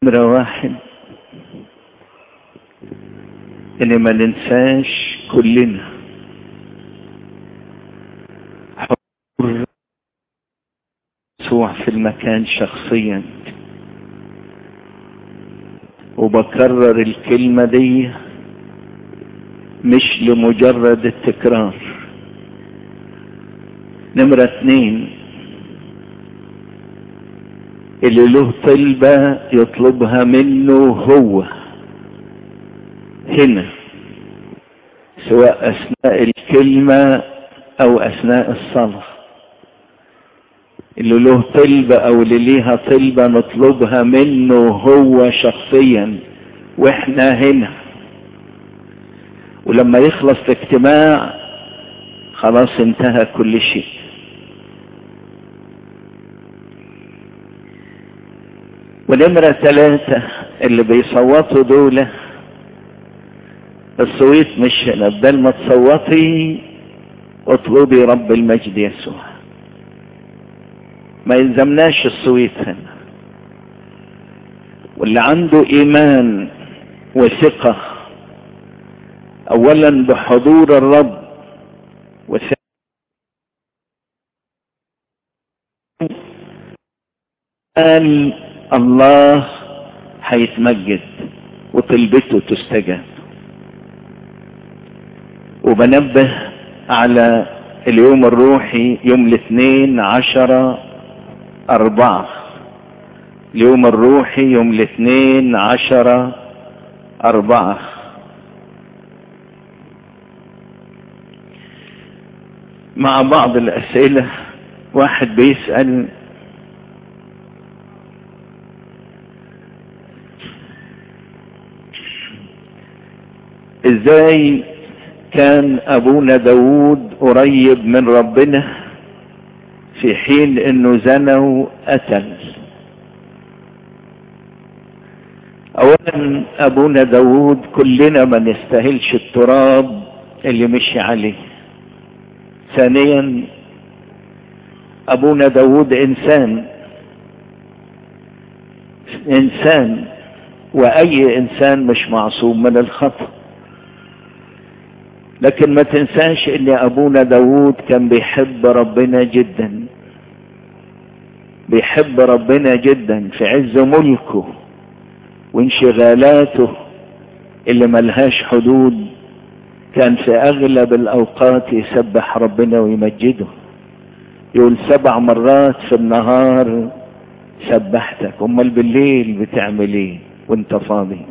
نمرة واحد ان ما ننساش كلنا حضور يسوع في المكان شخصيا وبكرر الكلمة دي مش لمجرد التكرار نمرة اتنين اللي له طلبة يطلبها منه هو هنا سواء أثناء الكلمة أو أثناء الصلاة اللي له طلبة أو اللي ليها طلبة نطلبها منه هو شخصيا وإحنا هنا ولما يخلص الاجتماع خلاص انتهى كل شيء ونمرة ثلاثة اللي بيصوتوا دول الصويت مش هنا بدل ما تصوتي اطلبي رب المجد يسوع ما يلزمناش الصويت هنا واللي عنده ايمان وثقة اولا بحضور الرب وثقة قال الله هيتمجد وطلبته تستجاب وبنبه على اليوم الروحي يوم الاثنين عشرة أربعة اليوم الروحي يوم الاثنين عشرة أربعة مع بعض الأسئلة واحد بيسأل ازاي كان ابونا داود قريب من ربنا في حين انه زنى وقتل اولا ابونا داود كلنا ما نستاهلش التراب اللي مشي عليه ثانيا ابونا داود انسان انسان واي انسان مش معصوم من الخطأ لكن ما تنساش ان ابونا داود كان بيحب ربنا جدا بيحب ربنا جدا في عز ملكه وانشغالاته اللي ملهاش حدود كان في اغلب الاوقات يسبح ربنا ويمجده يقول سبع مرات في النهار سبحتك امال بالليل بتعمل ايه وانت فاضي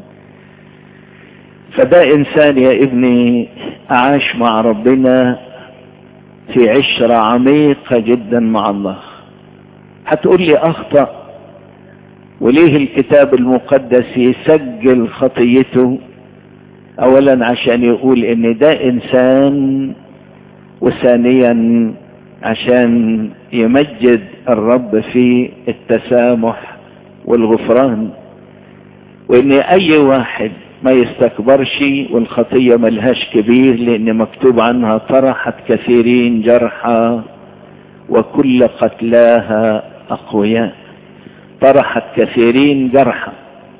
فده انسان يا ابني عاش مع ربنا في عشرة عميقة جدا مع الله هتقول لي اخطأ وليه الكتاب المقدس يسجل خطيته اولا عشان يقول ان ده انسان وثانيا عشان يمجد الرب في التسامح والغفران وان اي واحد ما يستكبرش والخطية ملهاش كبير لان مكتوب عنها طرحت كثيرين جرحى وكل قتلاها اقوياء طرحت كثيرين جرحى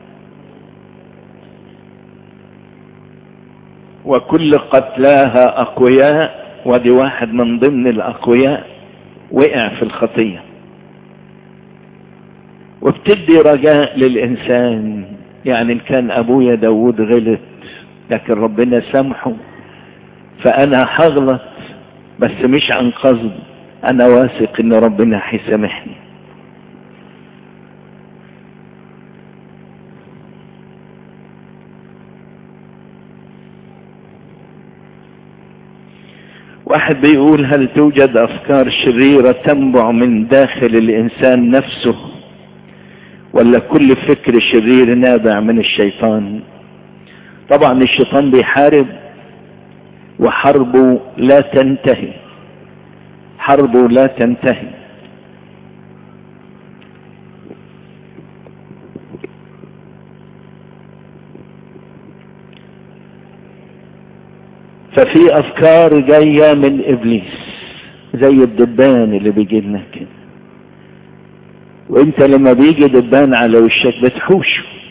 وكل قتلاها اقوياء ودي واحد من ضمن الاقوياء وقع في الخطية وبتدي رجاء للانسان يعني إن كان أبويا داود غلط لكن ربنا سامحه فأنا هغلط بس مش عن قصد أنا واثق إن ربنا هيسامحني واحد بيقول هل توجد أفكار شريرة تنبع من داخل الإنسان نفسه ولا كل فكر شرير نابع من الشيطان طبعا الشيطان بيحارب وحربه لا تنتهي حربه لا تنتهي ففي افكار جايه من ابليس زي الدبان اللي بيجي لنا كده وانت لما بيجي دبان على وشك بتحوشه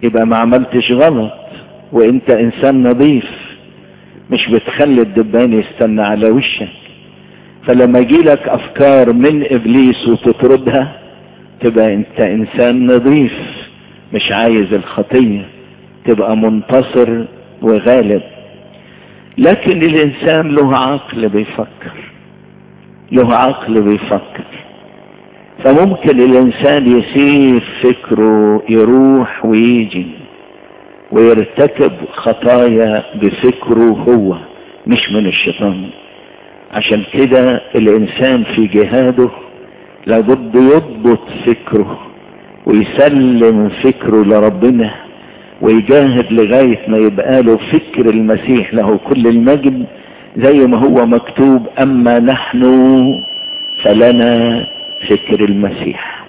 يبقى ما عملتش غلط وانت انسان نظيف مش بتخلي الدبان يستنى على وشك فلما يجيلك افكار من ابليس وتطردها تبقى انت انسان نظيف مش عايز الخطية تبقى منتصر وغالب لكن الانسان له عقل بيفكر له عقل بيفكر فممكن الانسان يسيب فكره يروح ويجي ويرتكب خطايا بفكره هو مش من الشيطان عشان كده الانسان في جهاده لابد يضبط فكره ويسلم فكره لربنا ويجاهد لغاية ما يبقى له فكر المسيح له كل المجد زي ما هو مكتوب اما نحن فلنا فكر المسيح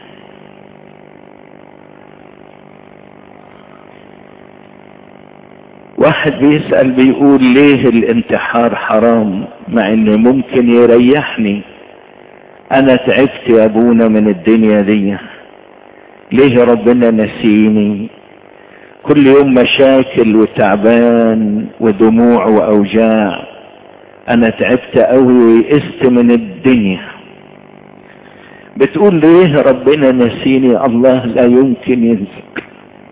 واحد بيسأل بيقول ليه الانتحار حرام مع ان ممكن يريحني انا تعبت يا ابونا من الدنيا دي ليه ربنا نسيني كل يوم مشاكل وتعبان ودموع واوجاع انا تعبت قوي ويئست من الدنيا بتقول ليه ربنا نسيني الله لا يمكن ينسك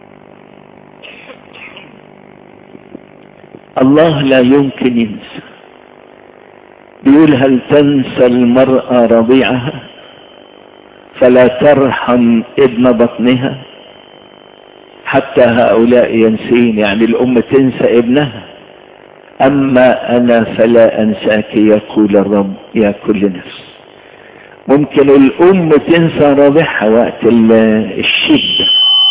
الله لا يمكن ينسى بيقول هل تنسى المرأة رضيعها فلا ترحم ابن بطنها حتى هؤلاء ينسين يعني الأم تنسى ابنها أما أنا فلا أنساك يقول الرب يا كل نفس ممكن الأم تنسى رضيعها وقت الشدة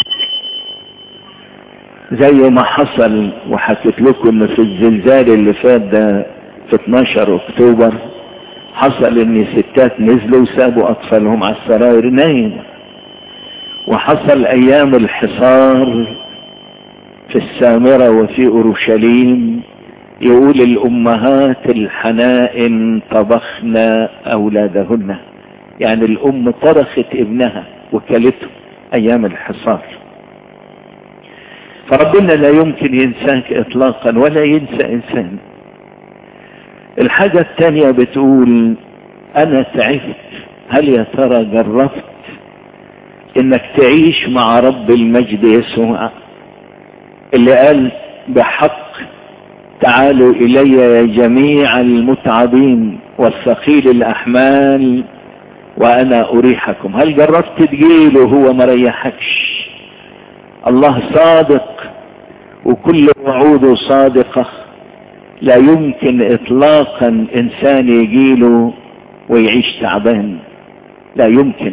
زي ما حصل وحكيت لكم ان في الزلزال اللي فات ده في 12 اكتوبر حصل ان ستات نزلوا وسابوا اطفالهم على السراير نايمة وحصل ايام الحصار في السامرة وفي اورشليم يقول الامهات الحنائن طبخن اولادهن يعني الام طرخت ابنها وكلته ايام الحصار فربنا لا يمكن ينساك اطلاقا ولا ينسى انسان الحاجة الثانية بتقول انا تعبت هل يا ترى جربت انك تعيش مع رب المجد يسوع اللي قال بحق تعالوا الي يا جميع المتعبين والثقيل الاحمال وانا اريحكم هل جربت تجيله وهو ما ريحكش الله صادق وكل وعوده صادقة لا يمكن اطلاقا انسان يجيله ويعيش تعبان لا يمكن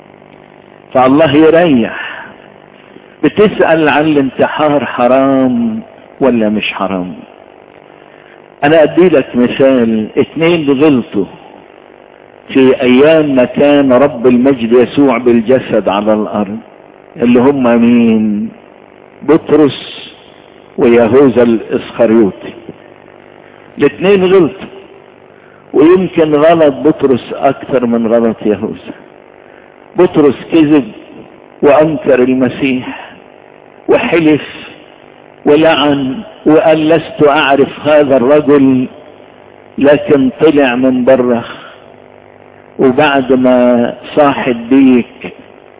فالله يريح بتسأل عن الانتحار حرام ولا مش حرام انا ادي لك مثال اتنين غلطوا في ايام ما كان رب المجد يسوع بالجسد على الارض اللي هم مين بطرس ويهوذا الاسخريوطي الاثنين غلطوا ويمكن غلط بطرس اكثر من غلط يهوذا بطرس كذب وانكر المسيح وحلف ولعن وقال لست اعرف هذا الرجل لكن طلع من بره وبعد ما صاح الديك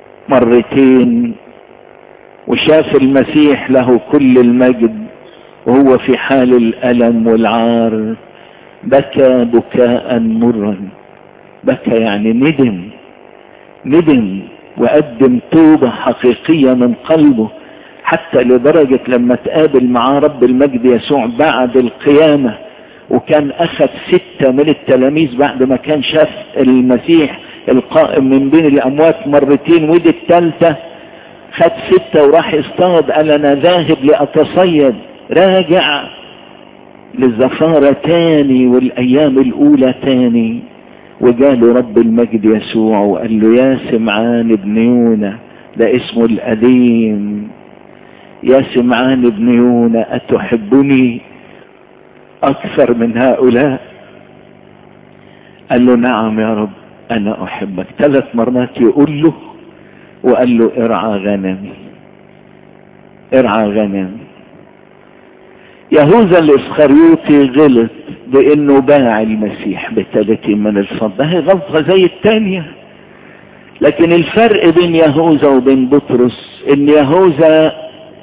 مرتين وشاف المسيح له كل المجد وهو في حال الألم والعار بكى بكاء مرا بكى يعني ندم ندم وقدم توبة حقيقية من قلبه حتى لدرجة لما تقابل مع رب المجد يسوع بعد القيامة وكان أخذ ستة من التلاميذ بعد ما كان شاف المسيح القائم من بين الأموات مرتين ودي الثالثة خد ستة وراح يصطاد قال أنا ذاهب لأتصيد راجع للزفارة تاني والأيام الأولى تاني وجاله رب المجد يسوع وقال له يا سمعان ابن يونا ده اسمه القديم يا سمعان ابن يونا أتحبني أكثر من هؤلاء قال له نعم يا رب أنا أحبك ثلاث مرات يقول له وقال له ارعى غنمي ارعى غنم يهوذا الاسخريوطي غلط بانه باع المسيح بثلاثين من الفضة هي غلطة زي التانية لكن الفرق بين يهوذا وبين بطرس ان يهوذا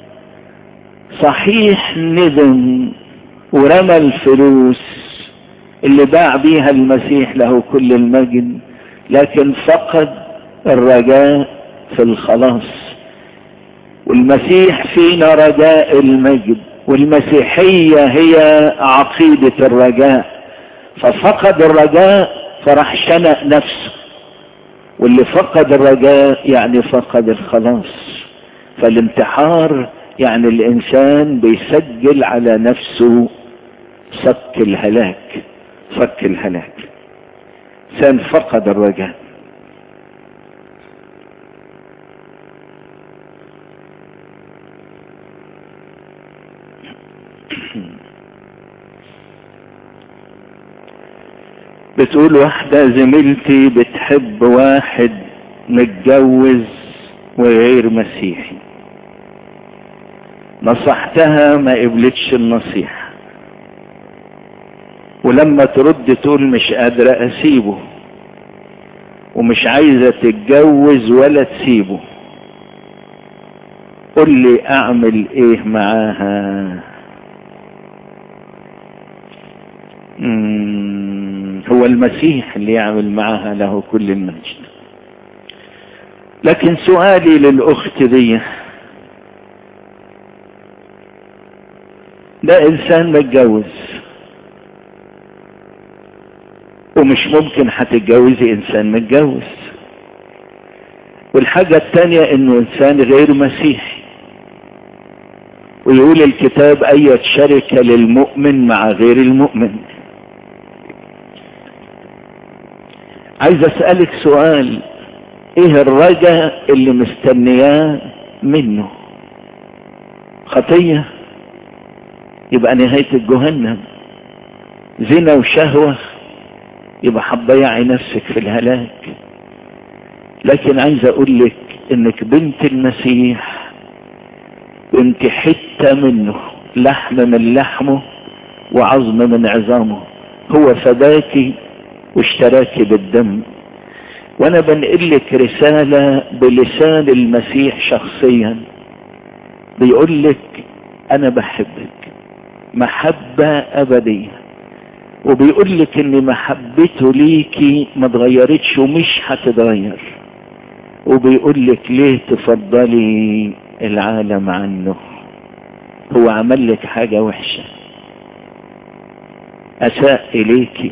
صحيح ندم ورمى الفلوس اللي باع بيها المسيح له كل المجد لكن فقد الرجاء في الخلاص والمسيح فينا رجاء المجد والمسيحية هي عقيدة الرجاء ففقد الرجاء فراح شنق نفسه واللي فقد الرجاء يعني فقد الخلاص فالانتحار يعني الانسان بيسجل على نفسه صك الهلاك صك الهلاك انسان فقد الرجاء بتقول واحدة زميلتي بتحب واحد متجوز وغير مسيحي نصحتها ما قبلتش النصيحة ولما ترد تقول مش قادرة اسيبه ومش عايزة تتجوز ولا تسيبه قل لي اعمل ايه معاها مم، هو المسيح اللي يعمل معاها له كل المجد لكن سؤالي للاخت دي ده انسان متجوز ومش ممكن هتتجوزي انسان متجوز والحاجة التانية انه انسان غير مسيحي ويقول الكتاب اية شركة للمؤمن مع غير المؤمن عايز اسألك سؤال ايه الرجاء اللي مستنياه منه خطية يبقى نهاية الجهنم زنا وشهوة يبقى هتضيعي نفسك في الهلاك لكن عايز اقول لك انك بنت المسيح وانت حتة منه لحم من لحمه وعظم من عظامه هو فداكي واشتراكي بالدم وانا بنقل لك رسالة بلسان المسيح شخصيا بيقول لك انا بحبك محبة ابدية وبيقول لك ان محبته ليكي ما اتغيرتش ومش هتتغير وبيقول لك ليه تفضلي العالم عنه هو عمل لك حاجة وحشة اساء اليكي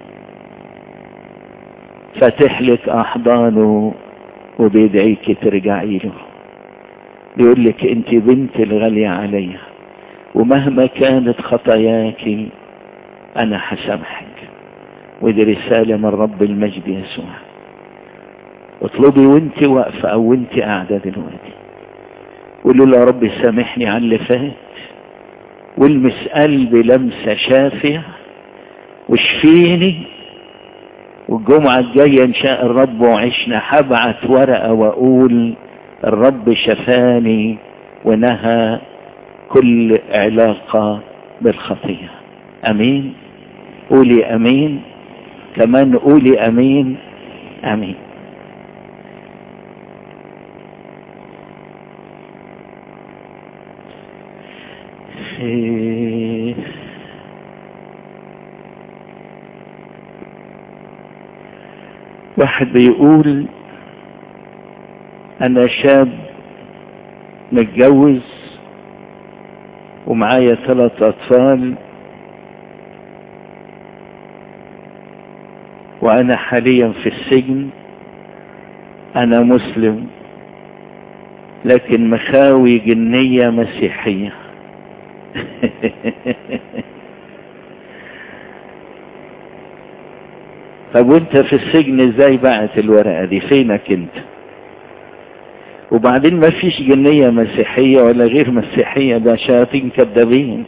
فاتح لك احضانه وبيدعيك ترجعي له بيقول لك انت بنت الغالية عليا ومهما كانت خطاياك انا هسامحك ودي رسالة من رب المجد يسوع اطلبي وانت واقفة او وانت قاعدة دلوقتي قولوا له يا رب سامحني على اللي فات والمس قلبي لمسة شافية واشفيني والجمعة الجاية ان شاء الرب وعشنا هبعت ورقة واقول الرب شفاني ونهى كل علاقة بالخطية امين قولي امين كمان قولي امين امين في واحد بيقول انا شاب متجوز ومعايا ثلاث اطفال وانا حاليا في السجن انا مسلم لكن مخاوي جنية مسيحية طب وانت في السجن ازاي بعت الورقة دي فينك انت وبعدين ما فيش جنية مسيحية ولا غير مسيحية ده شياطين كذابين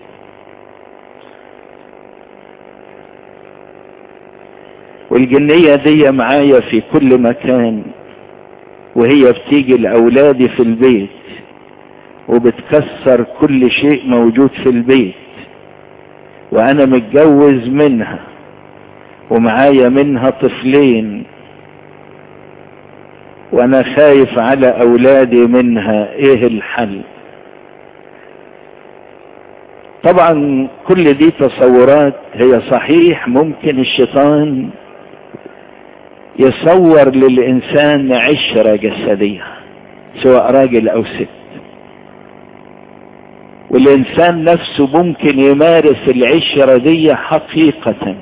والجنية دي معايا في كل مكان وهي بتيجي لأولادي في البيت وبتكسر كل شيء موجود في البيت وانا متجوز منها ومعايا منها طفلين وانا خايف على اولادي منها ايه الحل طبعا كل دي تصورات هي صحيح ممكن الشيطان يصور للانسان عشرة جسدية سواء راجل او ست والانسان نفسه ممكن يمارس العشرة دي حقيقة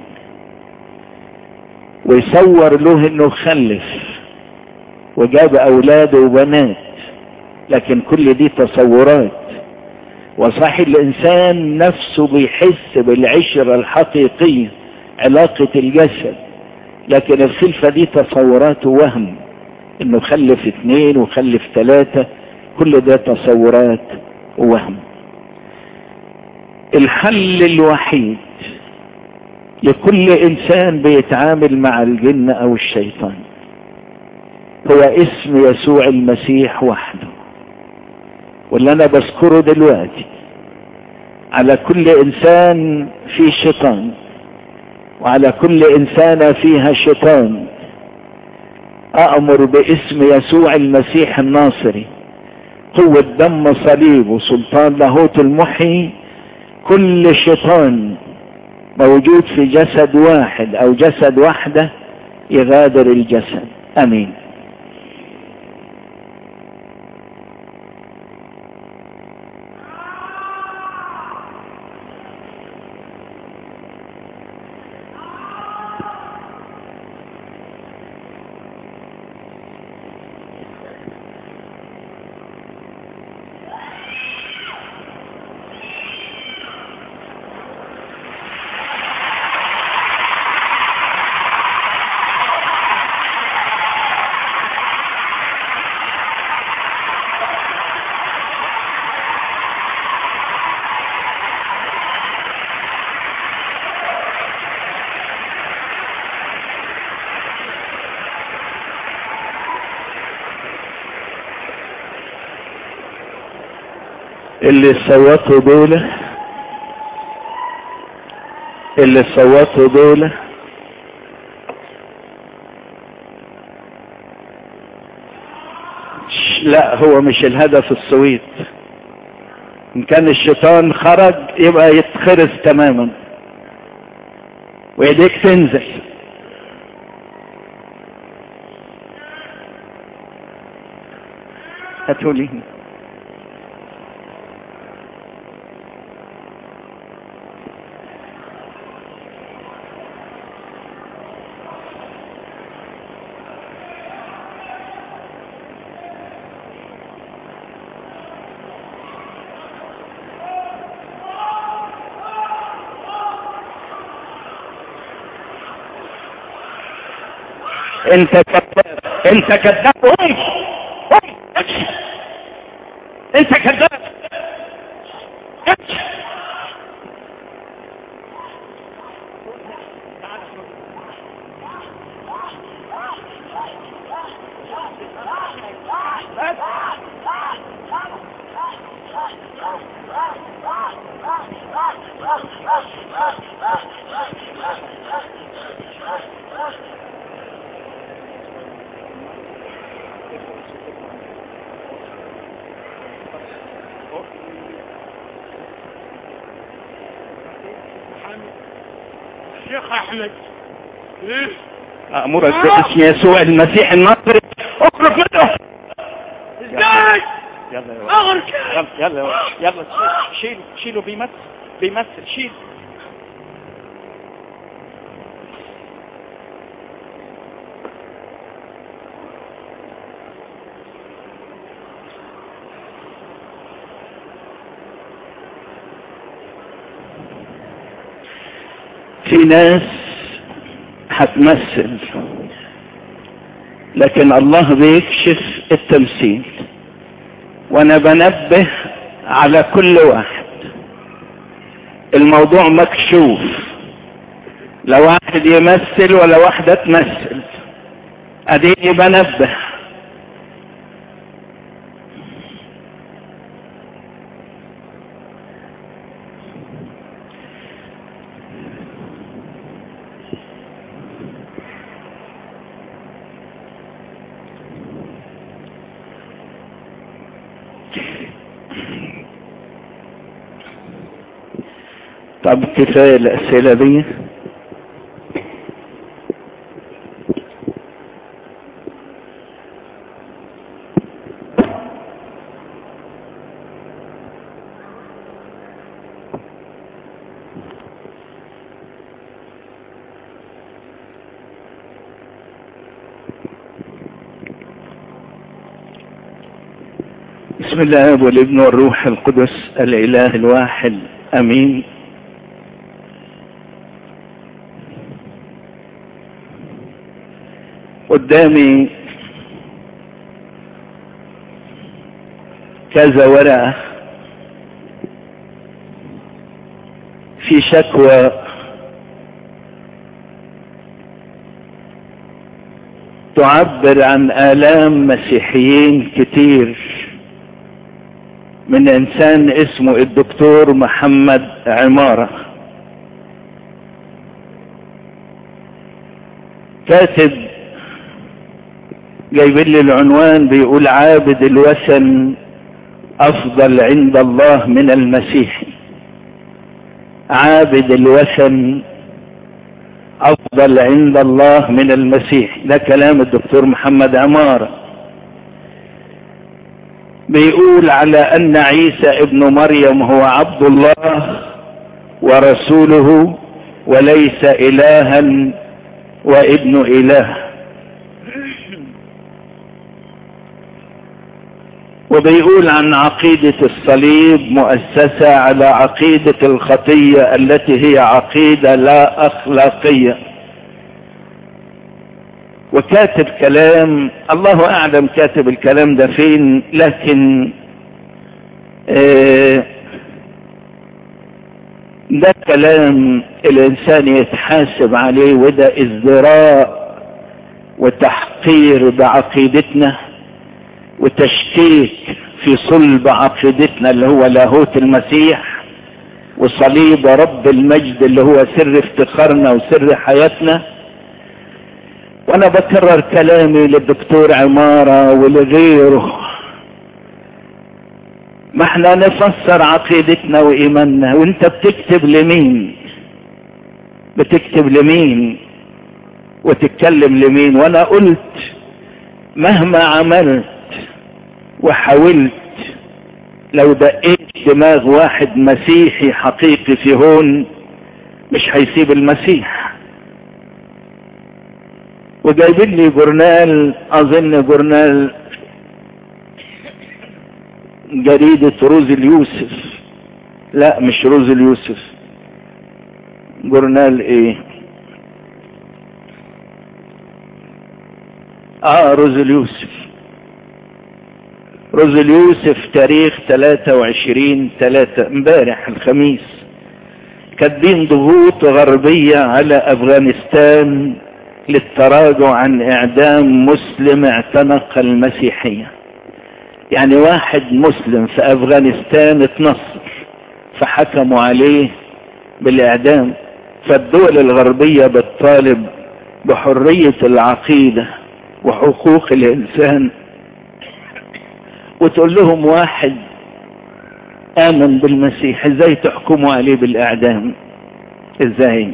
ويصور له انه خلف وجاب اولاد وبنات لكن كل دي تصورات وصحي الانسان نفسه بيحس بالعشرة الحقيقية علاقة الجسد لكن الخلفة دي تصورات وهم انه خلف اثنين وخلف ثلاثة كل ده تصورات وهم الحل الوحيد لكل انسان بيتعامل مع الجن او الشيطان هو اسم يسوع المسيح وحده واللي انا بذكره دلوقتي على كل انسان في شيطان وعلى كل انسانة فيها شيطان اامر باسم يسوع المسيح الناصري قوة دم صليب وسلطان لاهوت المحي كل شيطان موجود في جسد واحد او جسد واحدة يغادر الجسد امين اللي صوتوا دول اللي صوتوا دول لا هو مش الهدف الصويت ان كان الشيطان خرج يبقى يتخرس تماما وايديك تنزل هاتولي انت كذاب انت كذاب قوم قوم امشي انت كذاب امشي شيخ احمد إيه؟ امرك باسم يسوع المسيح الناصري اخرج منه ازاي يلا يا ولد. اغرق يلا يلا يا ولد. يلا شيله شيله بيمثل بيمثل شيل في ناس هتمثل لكن الله بيكشف التمثيل وانا بنبه على كل واحد الموضوع مكشوف لا واحد يمثل ولا واحدة تمثل اديني بنبه طب كفاية الأسئلة دي بسم الله والابن والروح القدس الاله الواحد امين قدامي كذا ورقة في شكوى تعبر عن آلام مسيحيين كتير من انسان اسمه الدكتور محمد عمارة كاتب جايبين لي العنوان بيقول عابد الوثن افضل عند الله من المسيح عابد الوثن افضل عند الله من المسيح ده كلام الدكتور محمد عماره بيقول على ان عيسى ابن مريم هو عبد الله ورسوله وليس الها وابن اله وبيقول عن عقيدة الصليب مؤسسة على عقيدة الخطية التي هي عقيدة لا اخلاقية وكاتب كلام الله اعلم كاتب الكلام ده فين لكن آه ده كلام الانسان يتحاسب عليه وده ازدراء وتحقير بعقيدتنا وتشكيك في صلب عقيدتنا اللي هو لاهوت المسيح وصليب رب المجد اللي هو سر افتخارنا وسر حياتنا وانا بكرر كلامي للدكتور عمارة ولغيره ما احنا نفسر عقيدتنا وايماننا وانت بتكتب لمين بتكتب لمين وتتكلم لمين وانا قلت مهما عملت وحاولت لو دقيت دماغ واحد مسيحي حقيقي في هون مش هيسيب المسيح وجايبين لي جورنال اظن جورنال جريدة روز اليوسف لا مش روز اليوسف جورنال ايه اه روز اليوسف روز اليوسف تاريخ 23 3 امبارح الخميس كاتبين ضغوط غربية على افغانستان للتراجع عن اعدام مسلم اعتنق المسيحية يعني واحد مسلم في افغانستان اتنصر فحكموا عليه بالاعدام فالدول الغربية بتطالب بحرية العقيدة وحقوق الانسان وتقول لهم واحد امن بالمسيح ازاي تحكموا عليه بالاعدام ازاي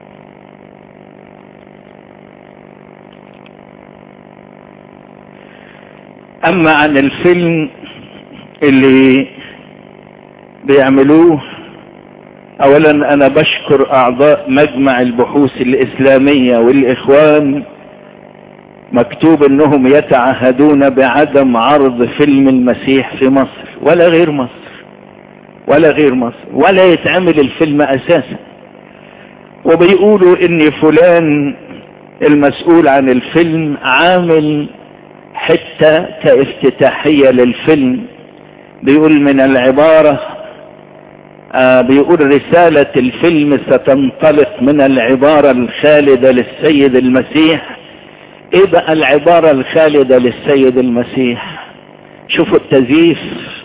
اما عن الفيلم اللي بيعملوه اولا انا بشكر اعضاء مجمع البحوث الاسلامية والاخوان مكتوب انهم يتعهدون بعدم عرض فيلم المسيح في مصر ولا غير مصر ولا غير مصر ولا يتعمل الفيلم اساسا وبيقولوا ان فلان المسؤول عن الفيلم عامل حتى كافتتاحية للفيلم بيقول من العبارة آه بيقول رسالة الفيلم ستنطلق من العبارة الخالدة للسيد المسيح ايه بقى العبارة الخالدة للسيد المسيح شوفوا التزييف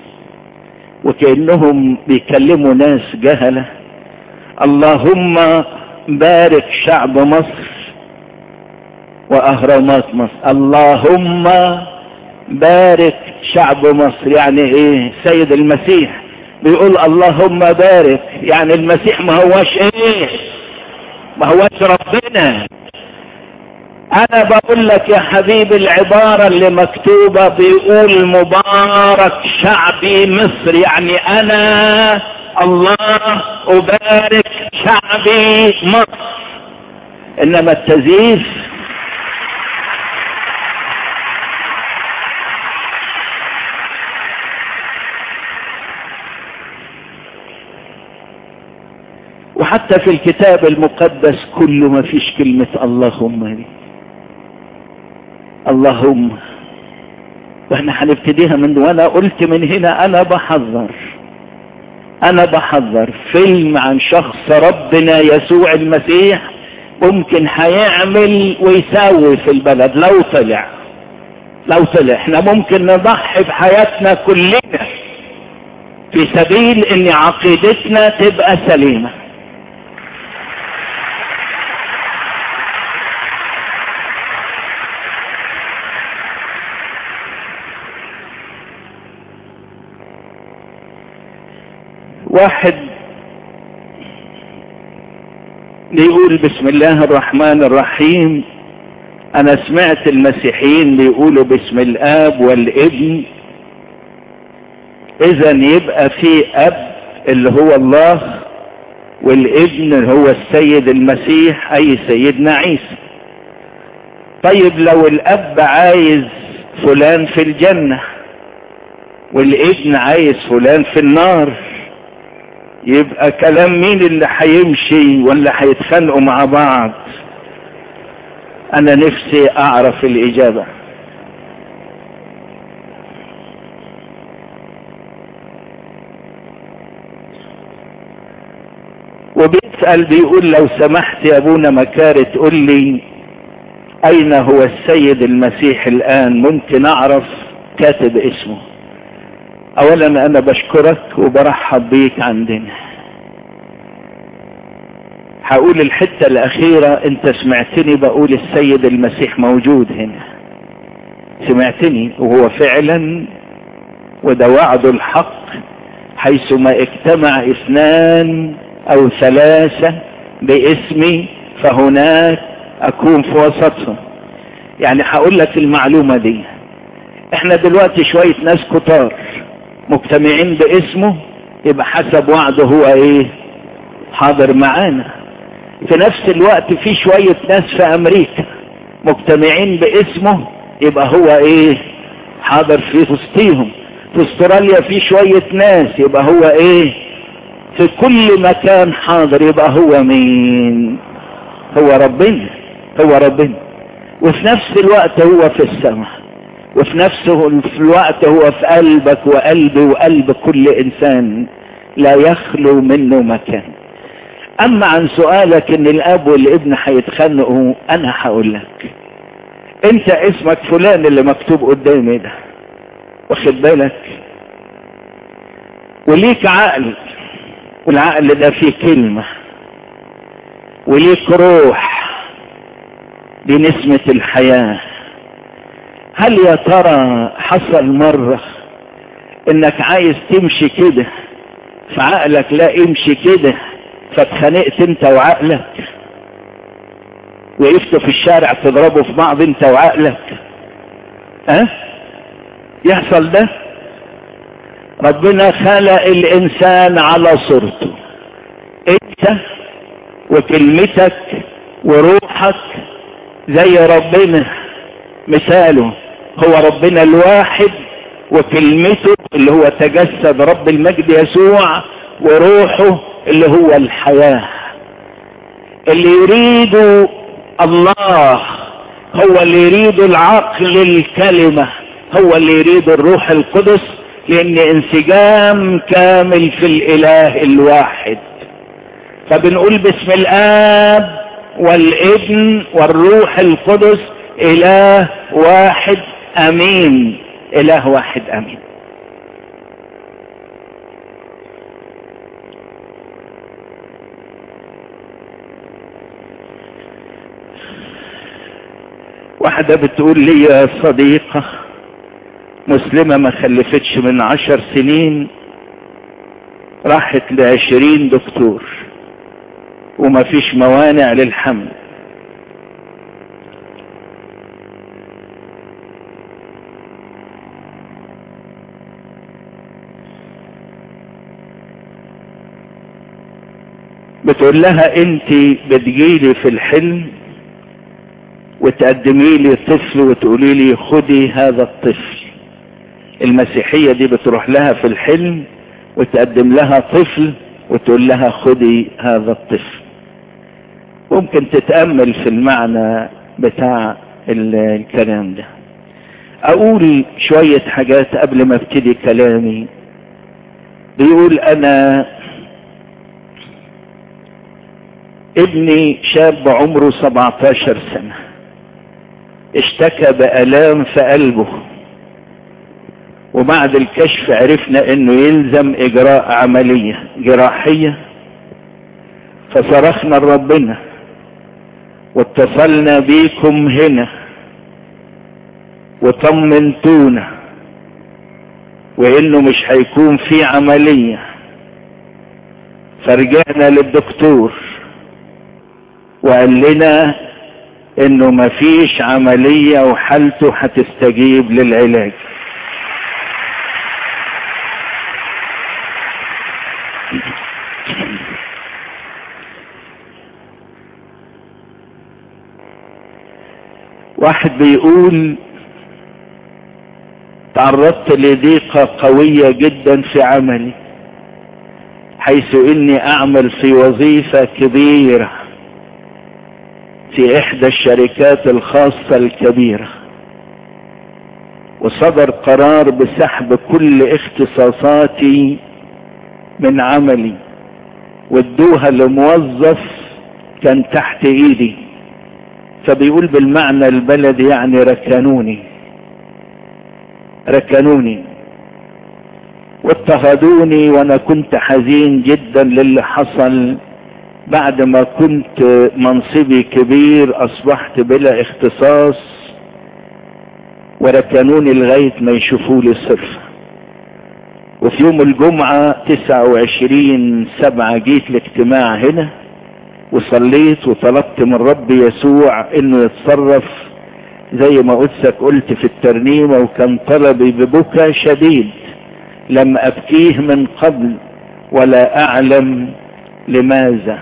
وكأنهم بيكلموا ناس جهلة اللهم بارك شعب مصر واهرامات مصر اللهم بارك شعب مصر يعني ايه سيد المسيح بيقول اللهم بارك يعني المسيح ما هوش ايه ما هوش ربنا انا بقول لك يا حبيبي العبارة اللي مكتوبة بيقول مبارك شعبي مصر يعني انا الله ابارك شعبي مصر انما التزييف وحتى في الكتاب المقدس كله ما فيش كلمة اللهم دي اللهم واحنا هنبتديها من وانا قلت من هنا انا بحذر انا بحذر فيلم عن شخص ربنا يسوع المسيح ممكن هيعمل ويساوي في البلد لو طلع لو طلع احنا ممكن نضحي بحياتنا كلنا في سبيل ان عقيدتنا تبقى سليمه واحد بيقول بسم الله الرحمن الرحيم انا سمعت المسيحيين بيقولوا باسم الاب والابن اذا يبقى في اب اللي هو الله والابن هو السيد المسيح اي سيدنا عيسى طيب لو الاب عايز فلان في الجنة والابن عايز فلان في النار يبقى كلام مين اللي هيمشي ولا هيتخانقوا مع بعض انا نفسي اعرف الاجابة وبيسأل بيقول لو سمحت يا ابونا مكاري تقول لي اين هو السيد المسيح الان ممكن اعرف كاتب اسمه اولا انا بشكرك وبرحب بيك عندنا هقول الحتة الاخيرة انت سمعتني بقول السيد المسيح موجود هنا سمعتني وهو فعلا وده وعد الحق حيثما اجتمع اثنان او ثلاثة باسمي فهناك اكون في وسطهم يعني هقول لك المعلومة دي احنا دلوقتي شوية ناس كتار مجتمعين باسمه يبقى حسب وعده هو ايه حاضر معانا في نفس الوقت في شوية ناس في امريكا مجتمعين باسمه يبقى هو ايه حاضر في وسطيهم في استراليا في شوية ناس يبقى هو ايه في كل مكان حاضر يبقى هو مين هو ربنا هو ربنا وفي نفس الوقت هو في السماء وفي نفسه في الوقت هو في قلبك وقلبي وقلب كل انسان لا يخلو منه مكان اما عن سؤالك ان الاب والابن هيتخانقوا انا هقول لك انت اسمك فلان اللي مكتوب قدامي ده واخد بالك وليك عقل والعقل ده فيه كلمة وليك روح دي نسمة الحياة هل يا ترى حصل مرة انك عايز تمشي كده فعقلك لا امشي كده فاتخانقت انت وعقلك وقفت في الشارع تضربوا في بعض انت وعقلك ها أه؟ يحصل ده ربنا خلق الانسان على صورته انت وكلمتك وروحك زي ربنا مثاله هو ربنا الواحد وكلمته اللي هو تجسد رب المجد يسوع وروحه اللي هو الحياة اللي يريد الله هو اللي يريد العقل الكلمة هو اللي يريد الروح القدس لان انسجام كامل في الاله الواحد فبنقول باسم الاب والابن والروح القدس اله واحد امين اله واحد امين واحدة بتقول لي يا صديقة مسلمة ما خلفتش من عشر سنين راحت لعشرين دكتور وما فيش موانع للحمل بتقول لها انت بتجيلي في الحلم وتقدمي لي طفل وتقولي لي خدي هذا الطفل المسيحية دي بتروح لها في الحلم وتقدم لها طفل وتقول لها خدي هذا الطفل ممكن تتأمل في المعنى بتاع الكلام ده اقول شوية حاجات قبل ما ابتدي كلامي بيقول انا ابني شاب عمره 17 سنة اشتكى بألام في قلبه وبعد الكشف عرفنا انه يلزم اجراء عملية جراحية فصرخنا لربنا واتصلنا بيكم هنا وطمنتونا وانه مش هيكون في عملية فرجعنا للدكتور وقال لنا انه مفيش عملية وحالته هتستجيب للعلاج واحد بيقول تعرضت لضيقة قوية جدا في عملي حيث اني اعمل في وظيفة كبيرة في احدى الشركات الخاصة الكبيرة وصدر قرار بسحب كل اختصاصاتي من عملي وادوها لموظف كان تحت ايدي فبيقول بالمعنى البلدي يعني ركنوني ركنوني واضطهدوني وانا كنت حزين جدا للي حصل بعد ما كنت منصبي كبير اصبحت بلا اختصاص وركنوني لغاية ما يشوفوا لي صرف وفي يوم الجمعة تسعة وعشرين سبعة جيت الاجتماع هنا وصليت وطلبت من رب يسوع انه يتصرف زي ما قدسك قلت في الترنيمة وكان طلبي ببكى شديد لم ابكيه من قبل ولا اعلم لماذا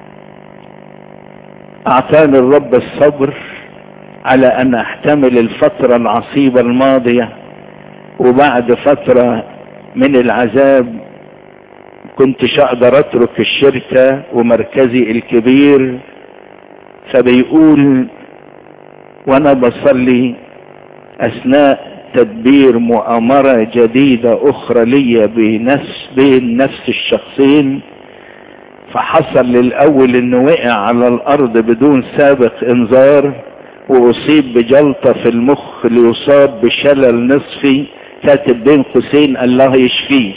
اعطاني الرب الصبر على ان احتمل الفترة العصيبة الماضية وبعد فترة من العذاب كنتش اقدر اترك الشركة ومركزي الكبير فبيقول وانا بصلي اثناء تدبير مؤامرة جديدة اخرى لي بنفس بين نفس الشخصين فحصل للاول انه وقع على الارض بدون سابق انذار واصيب بجلطة في المخ ليصاب بشلل نصفي كاتب بين قوسين الله يشفيه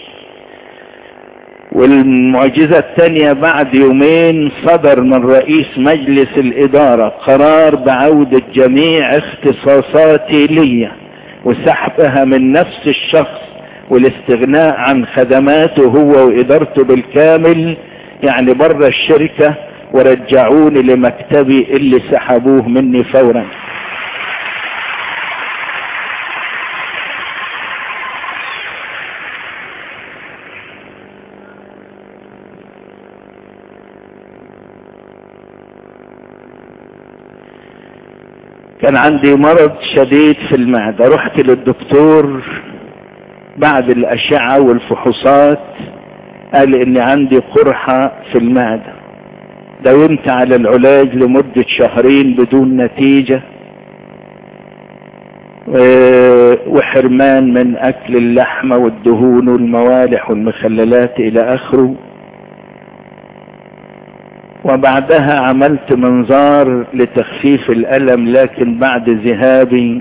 والمعجزة الثانية بعد يومين صدر من رئيس مجلس الإدارة قرار بعودة جميع اختصاصاتي لي وسحبها من نفس الشخص والاستغناء عن خدماته هو وإدارته بالكامل يعني بره الشركة ورجعوني لمكتبي اللي سحبوه مني فورا كان عندي مرض شديد في المعدة رحت للدكتور بعد الأشعة والفحوصات قال إني عندي قرحة في المعدة داومت على العلاج لمدة شهرين بدون نتيجة وحرمان من أكل اللحمة والدهون والموالح والمخللات إلى آخره وبعدها عملت منظار لتخفيف الألم لكن بعد ذهابي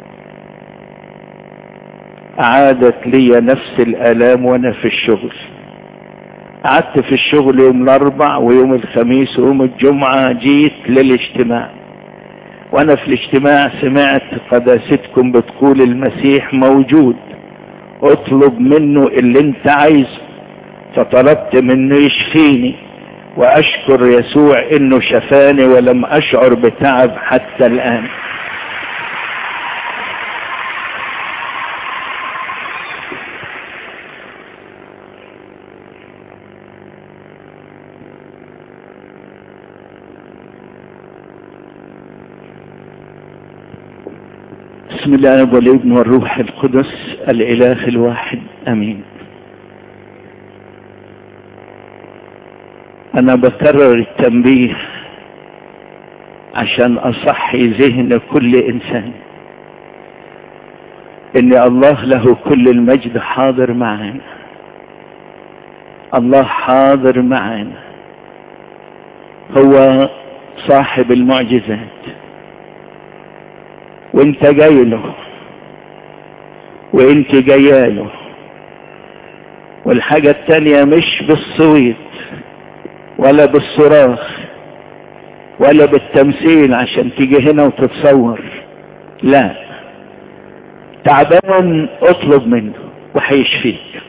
عادت لي نفس الآلام وأنا في الشغل قعدت في الشغل يوم الأربع ويوم الخميس ويوم الجمعة جيت للاجتماع وانا في الاجتماع سمعت قداستكم بتقول المسيح موجود اطلب منه اللي انت عايزه فطلبت منه يشفيني واشكر يسوع انه شفاني ولم اشعر بتعب حتى الان بسم الله والابن والروح القدس الاله الواحد امين انا بكرر التنبيه عشان اصحي ذهن كل انسان ان الله له كل المجد حاضر معانا الله حاضر معانا هو صاحب المعجزات وانت جاي له وانت جايه له والحاجة التانية مش بالصويت ولا بالصراخ ولا بالتمثيل عشان تيجي هنا وتتصور لا تعبان اطلب منه وهيشفيك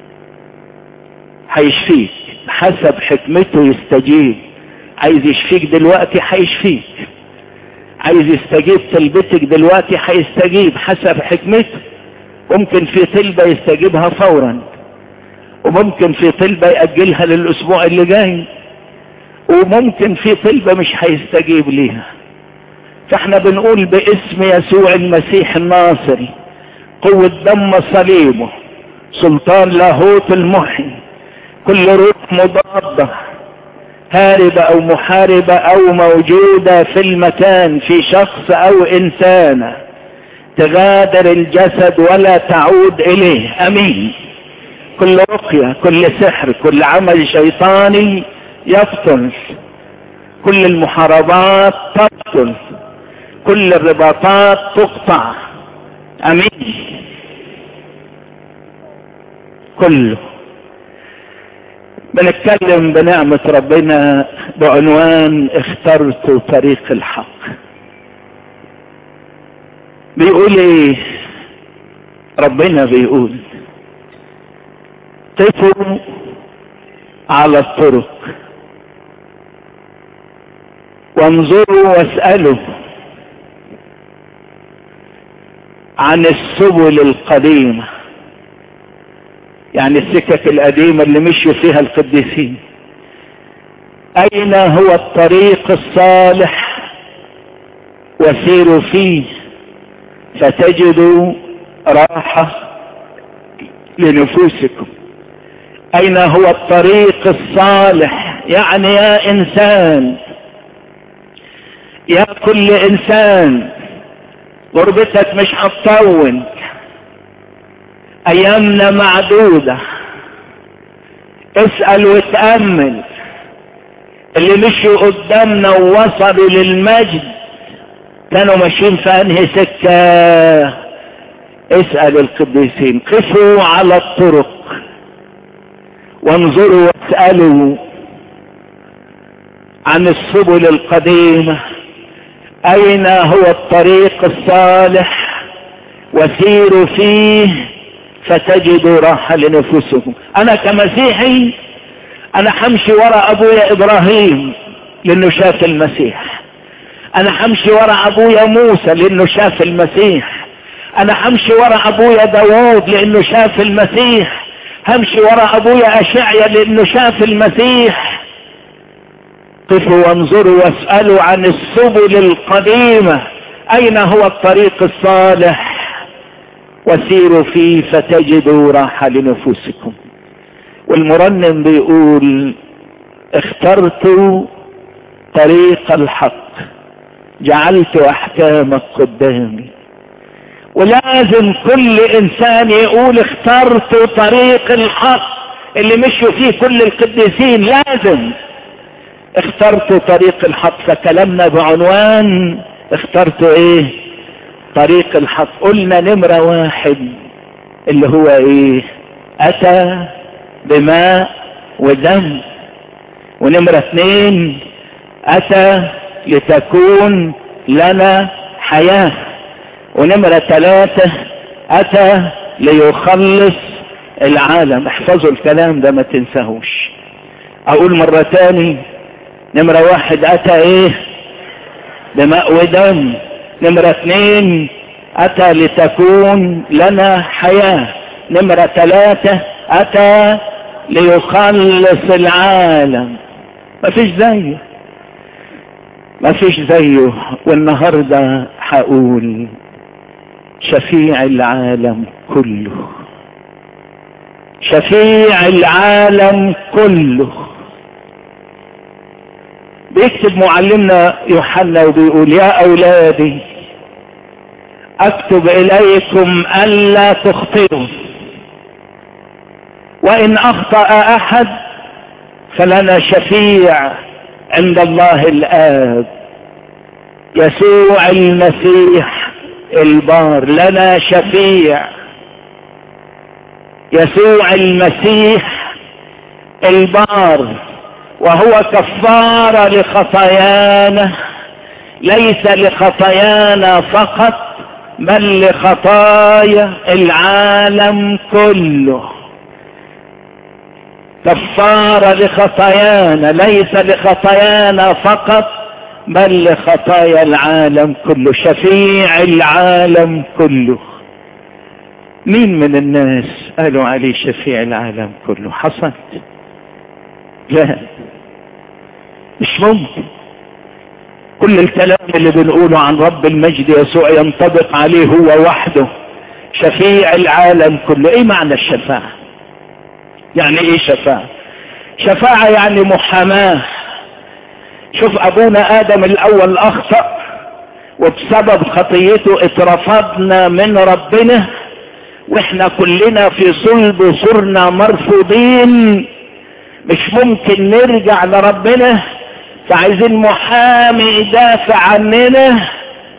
هيشفيك حسب حكمته يستجيب عايز يشفيك دلوقتي هيشفيك عايز يستجيب طلبتك دلوقتي هيستجيب حسب حكمته ممكن في طلبة يستجيبها فورا وممكن في طلبة يأجلها للأسبوع اللي جاي وممكن في طلبة مش هيستجيب ليها فاحنا بنقول باسم يسوع المسيح الناصري قوة دم صليبه سلطان لاهوت المحي كل روح مضادة هاربة او محاربة او موجودة في المكان في شخص او انسانة تغادر الجسد ولا تعود اليه امين كل رقية كل سحر كل عمل شيطاني يبطل كل المحاربات تبطل كل الرباطات تقطع امين كله بنتكلم بنعمة ربنا بعنوان اخترت طريق الحق بيقول ايه ربنا بيقول قفوا على الطرق وانظروا واسألوا عن السبل القديمة يعني السكك القديمة اللي مشوا فيها القديسين أين هو الطريق الصالح وسيروا فيه فتجدوا راحة لنفوسكم أين هو الطريق الصالح يعني يا إنسان يا كل إنسان غربتك مش هتطول ايامنا معدودة اسأل وتأمل اللي مشوا قدامنا ووصلوا للمجد كانوا ماشيين في انهي سكة اسأل القديسين قفوا على الطرق وانظروا واسألوا عن السبل القديمة اين هو الطريق الصالح وسيروا فيه فتجدوا راحة لنفوسكم انا كمسيحي انا حمشي وراء ابويا ابراهيم لانه شاف المسيح انا حمشي وراء ابويا موسى لانه شاف المسيح انا حمشي وراء ابويا داوود لانه شاف المسيح همشي وراء ابويا اشعيا لانه شاف المسيح قفوا وانظروا واسألوا عن السبل القديمة اين هو الطريق الصالح وسيروا فيه فتجدوا راحة لنفوسكم والمرنم بيقول اخترت طريق الحق جعلت احكامك قدامي ولازم كل انسان يقول اخترت طريق الحق اللي مشوا فيه كل القديسين لازم اخترت طريق الحق فكلامنا بعنوان اخترت ايه طريق الحق قلنا نمرة واحد اللي هو ايه اتى بماء ودم ونمرة اثنين اتى لتكون لنا حياة ونمرة ثلاثة أتى ليخلص العالم احفظوا الكلام ده ما تنساهوش أقول مرة تاني نمرة واحد أتى إيه بماء ودم نمرة اثنين أتى لتكون لنا حياة نمرة ثلاثة أتى ليخلص العالم مفيش زيه مفيش زيه والنهاردة هقول شفيع العالم كله شفيع العالم كله بيكتب معلمنا يوحنا وبيقول يا أولادي أكتب إليكم ألا تخطئوا وإن أخطأ أحد فلنا شفيع عند الله الآب يسوع المسيح البار لنا شفيع يسوع المسيح البار وهو كفارة لخطايانا ليس لخطايانا فقط بل لخطايا العالم كله كفارة لخطايانا ليس لخطايانا فقط بل لخطايا العالم كله شفيع العالم كله مين من الناس قالوا عليه شفيع العالم كله حصلت لا مش ممكن كل الكلام اللي بنقوله عن رب المجد يسوع ينطبق عليه هو وحده شفيع العالم كله ايه معنى الشفاعة يعني ايه شفاعة شفاعة يعني محاماة شوف ابونا ادم الاول اخطأ وبسبب خطيته اترفضنا من ربنا واحنا كلنا في صلب صرنا مرفوضين مش ممكن نرجع لربنا فعايزين محامي يدافع عننا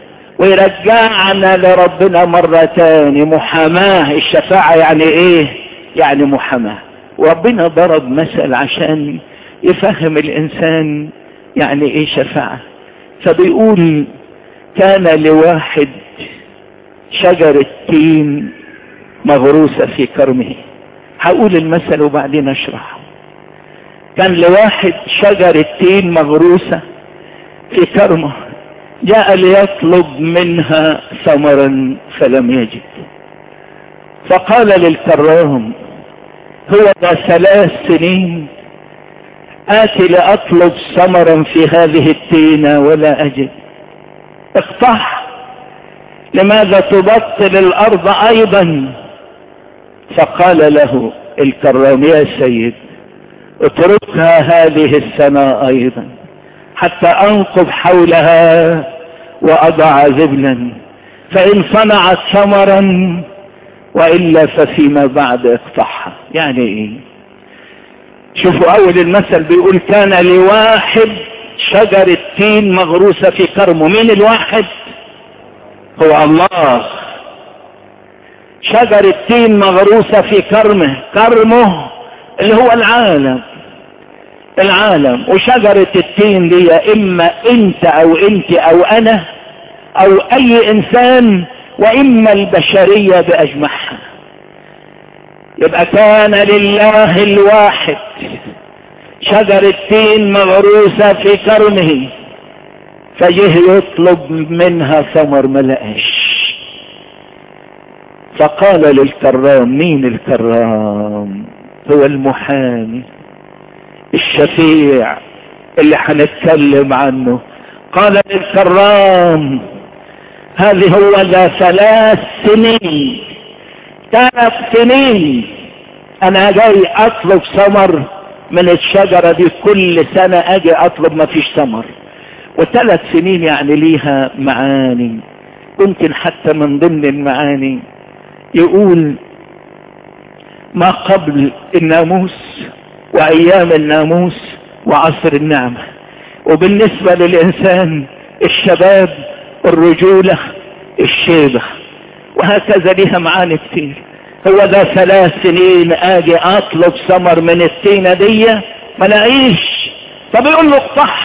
ويرجعنا لربنا مرة تاني محاماة الشفاعة يعني ايه يعني محاماة وربنا ضرب مثل عشان يفهم الانسان يعني ايه شفاعة فبيقول كان لواحد شجرة تين مغروسة في كرمه هقول المثل وبعدين اشرحه كان لواحد شجرة تين مغروسة في كرمه جاء ليطلب منها ثمرا فلم يجد فقال للكرام هو ده ثلاث سنين آتي لأطلب ثمرا في هذه التينة ولا أجد اقطع لماذا تبطل الأرض أيضا فقال له الكرام يا سيد اتركها هذه السنة ايضا حتى انقب حولها واضع ذبلا فان صنعت ثمرا والا ففيما بعد اقطعها يعني ايه شوفوا اول المثل بيقول كان لواحد شجرة تين مغروسة في كرمه مين الواحد هو الله شجرة تين مغروسة في كرمه كرمه اللي هو العالم العالم وشجرة التين دي اما انت او انت او انا او اي انسان واما البشرية باجمعها يبقى كان لله الواحد شجرة تين مغروسة في كرمه فجه يطلب منها ثمر ملقاش فقال للكرام مين الكرام هو المحامي الشفيع اللي هنتكلم عنه قال للكرام هذه هو ذا ثلاث سنين ثلاث سنين انا جاي اطلب ثمر من الشجرة دي كل سنة اجي اطلب ما فيش ثمر وثلاث سنين يعني ليها معاني ممكن حتى من ضمن المعاني يقول ما قبل الناموس وايام الناموس وعصر النعمة وبالنسبة للانسان الشباب الرجولة الشيبة وهكذا لها معاني كتير هو ده ثلاث سنين اجي اطلب ثمر من التينة دي ما لاقيش طب يقول له اقطعها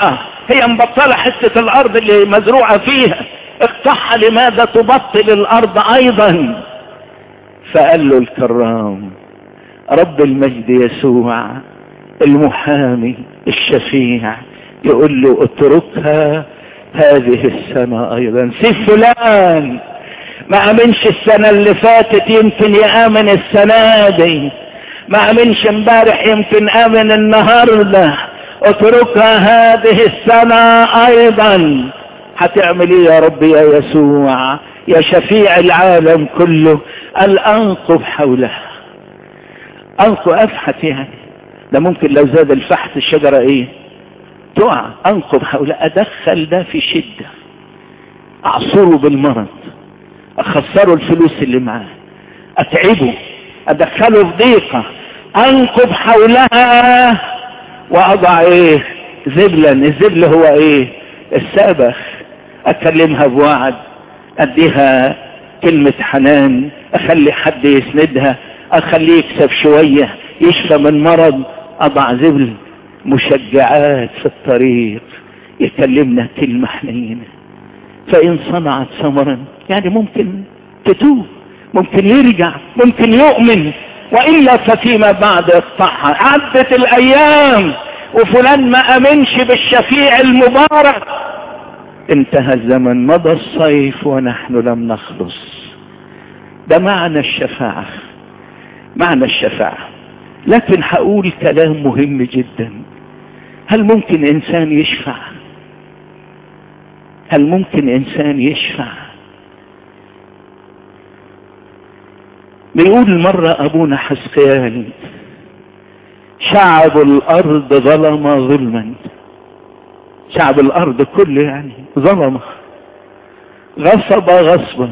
هي مبطلة حتة الارض اللي مزروعة فيها اقطعها لماذا تبطل الارض ايضا فقال له الكرام رب المجد يسوع المحامي الشفيع يقول له اتركها هذه السنة ايضا سيب فلان ما امنش السنة اللي فاتت يمكن يامن السنة دي ما امنش امبارح يمكن امن النهاردة اتركها هذه السنة ايضا هتعمل ايه يا رب يا يسوع يا شفيع العالم كله الانقب حولها انقب افحت يعني ده ممكن لو زاد الفحت الشجرة ايه تقع انقب حولها ادخل ده في شدة اعصره بالمرض اخسره الفلوس اللي معاه اتعبه ادخله في ضيقة انقب حولها واضع ايه زبلا الزبل هو ايه السابخ اكلمها بوعد اديها كلمة حنان اخلي حد يسندها اخليه يكسب شوية يشفى من مرض اضع زبل مشجعات في الطريق يكلمنا كلمة حنينة فان صنعت ثمرا يعني ممكن تتوب ممكن يرجع ممكن يؤمن وإلا ففيما بعد اقطعها عدت الأيام وفلان ما أمنش بالشفيع المبارك انتهى الزمن مضى الصيف ونحن لم نخلص ده معنى الشفاعة معنى الشفاعة لكن هقول كلام مهم جدا هل ممكن إنسان يشفع هل ممكن إنسان يشفع بيقول مرة أبونا حسقيان شعب الأرض ظلم ظلما شعب الأرض كله يعني ظلم غصب غصبا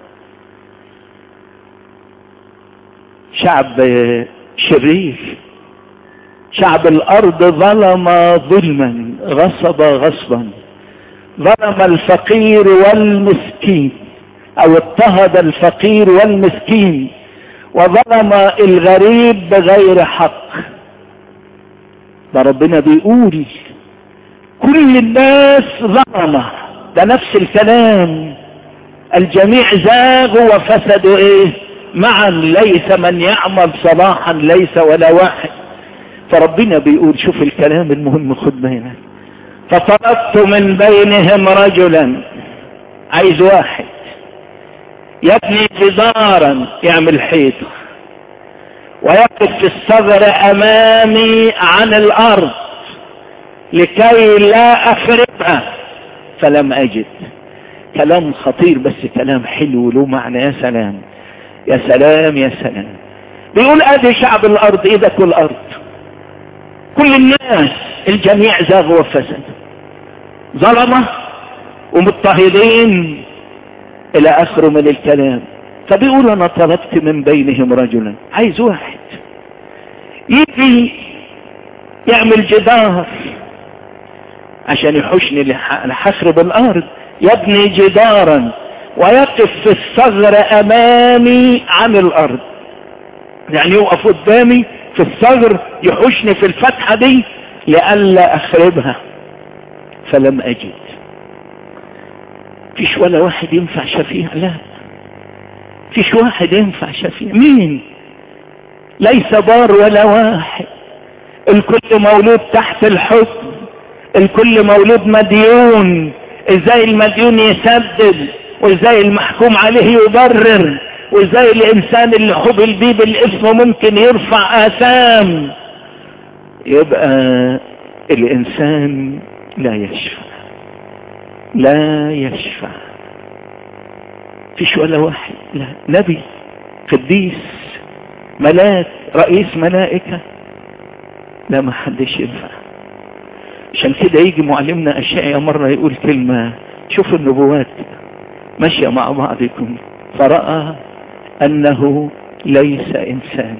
شعب شرير شعب الأرض ظلم ظلما غصب غصبا ظلم الفقير والمسكين أو اضطهد الفقير والمسكين وظلم الغريب بغير حق ده ربنا بيقول كل الناس ظلمة ده نفس الكلام الجميع زاغوا وفسدوا ايه معا ليس من يعمل صلاحا ليس ولا واحد فربنا بيقول شوف الكلام المهم خد بالك فطلبت من بينهم رجلا عايز واحد يبني جدارا يعمل حيطه ويقف في الثغر امامي عن الارض لكي لا اخربها فلم اجد كلام خطير بس كلام حلو له معنى يا سلام يا سلام يا سلام بيقول ادي شعب الارض ايدك والارض كل الناس الجميع زاغوا وفسدوا ظلمه ومضطهدين الى اخره من الكلام فبيقول انا طلبت من بينهم رجلا عايز واحد يجي يعمل جدار عشان يحوشني لحخرب الارض يبني جدارا ويقف في الثغر امامي عن الارض يعني يوقف قدامي في الثغر يحوشني في الفتحة دي لئلا اخربها فلم اجد فيش ولا واحد ينفع شفيع لا فيش واحد ينفع شفيع مين ليس بار ولا واحد الكل مولود تحت الحكم الكل مولود مديون ازاي المديون يسدد وازاي المحكوم عليه يبرر وازاي الانسان اللي حبل بيه بالاسم ممكن يرفع اثام يبقى الانسان لا يشفع لا يشفع فيش ولا واحد لا نبي قديس ملاك رئيس ملائكة لا ما حدش ينفع عشان كده يجي معلمنا أشعيا مرة يقول كلمة شوفوا النبوات ماشية مع بعضكم فرأى أنه ليس إنسان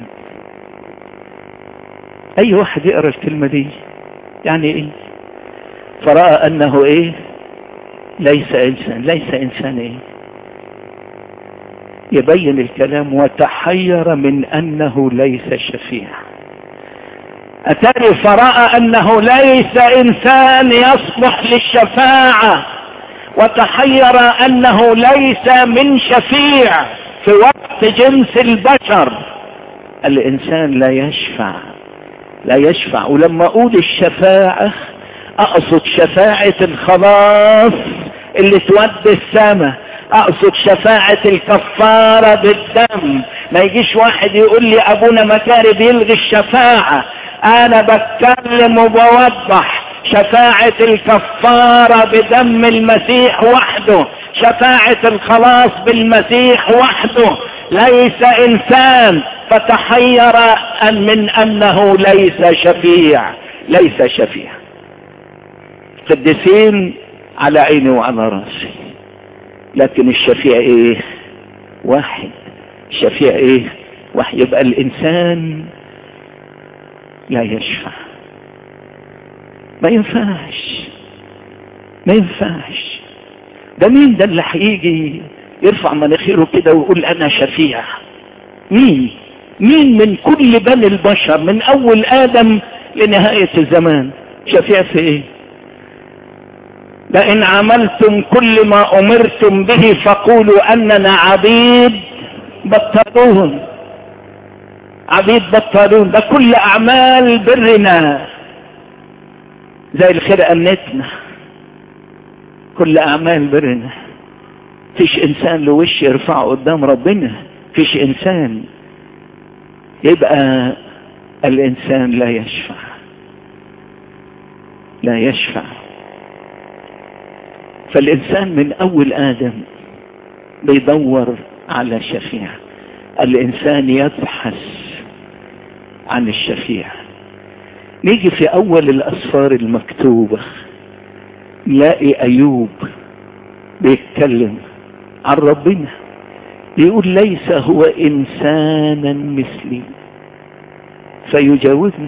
أي واحد يقرأ الكلمة دي يعني إيه فرأى أنه إيه ليس إنسان ليس إنسان إيه يبين الكلام وتحير من أنه ليس شفيع أتاري فرأى أنه ليس إنسان يصلح للشفاعة وتحير أنه ليس من شفيع في وقت جنس البشر الإنسان لا يشفع لا يشفع ولما أقول الشفاعة أقصد شفاعة الخلاص اللي تودي السماء اقصد شفاعة الكفارة بالدم ما يجيش واحد يقول لي ابونا مكاري بيلغي الشفاعة انا بتكلم وبوضح شفاعة الكفارة بدم المسيح وحده شفاعة الخلاص بالمسيح وحده ليس انسان فتحير أن من انه ليس شفيع ليس شفيع قديسين على عيني وعلى راسي لكن الشفيع ايه واحد الشفيع ايه واحد يبقى الانسان لا يشفع ما ينفعش ما ينفعش ده مين ده اللي هيجي يرفع مناخيره كده ويقول انا شفيع مين مين من كل بني البشر من اول ادم لنهاية الزمان شفيع في ايه لئن عملتم كل ما امرتم به فقولوا اننا عبيد بطلون عبيد بطلون ده كل اعمال برنا زي الخرقه نتنا كل اعمال برنا فيش انسان له وش يرفعه قدام ربنا فيش انسان يبقى الانسان لا يشفع لا يشفع فالإنسان من أول آدم بيدور على شفيع الإنسان يبحث عن الشفيع نيجي في أول الأسفار المكتوبة نلاقي أيوب بيتكلم عن ربنا بيقول ليس هو إنسانا مثلي فيجاوبني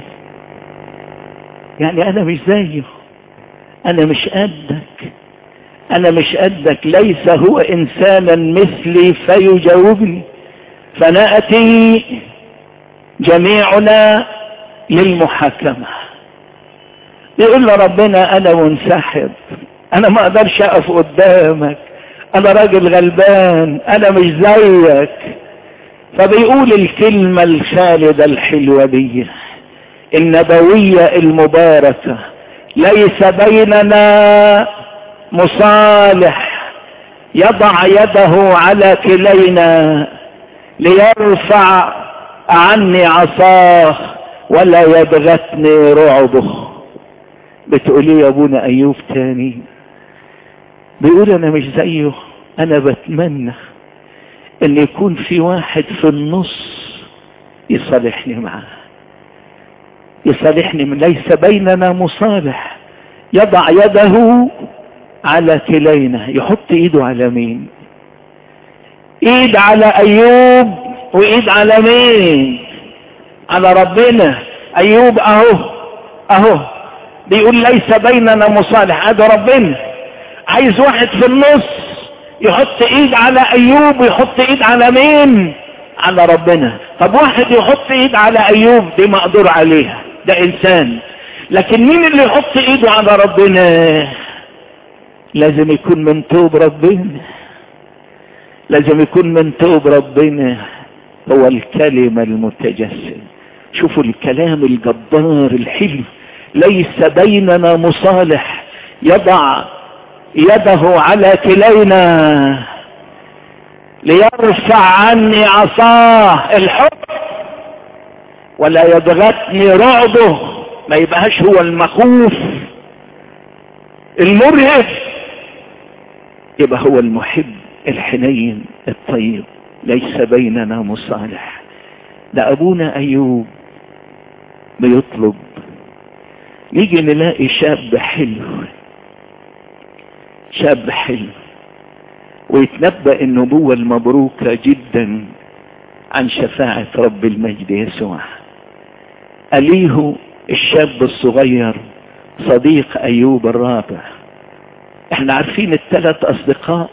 يعني أنا مش زيه أنا مش قدك انا مش قدك ليس هو انسانا مثلي فيجاوبني فناتي جميعنا للمحاكمة يقول له ربنا انا منسحب انا ما اقدرش اقف قدامك انا راجل غلبان انا مش زيك فبيقول الكلمة الخالدة الحلوة دي النبوية المباركة ليس بيننا مصالح يضع يده على كلينا ليرفع عني عصاه ولا يبغتني رعبه بتقولي يا ابونا ايوب تاني بيقول انا مش زيه انا بتمنى ان يكون في واحد في النص يصالحني معاه يصالحني من ليس بيننا مصالح يضع يده على كلينا يحط ايده على مين ايد على ايوب وايد على مين على ربنا ايوب اهو اهو بيقول ليس بيننا مصالح هذا ربنا عايز واحد في النص يحط ايد على ايوب ويحط ايد على مين على ربنا طب واحد يحط ايد على ايوب دي مقدور عليها ده انسان لكن مين اللي يحط ايده على ربنا لازم يكون من توب ربنا لازم يكون من توب ربنا هو الكلمة المتجسد شوفوا الكلام الجبار الحلو ليس بيننا مصالح يضع يده على كلينا ليرفع عني عصاه الحب ولا يبغتني رعبه ما يبقاش هو المخوف المرهب يبقى هو المحب الحنين الطيب ليس بيننا مصالح ده ابونا ايوب بيطلب نيجي نلاقي شاب حلو شاب حلو ويتنبأ النبوة المبروكة جدا عن شفاعة رب المجد يسوع أليه الشاب الصغير صديق أيوب الرابع احنا عارفين الثلاث أصدقاء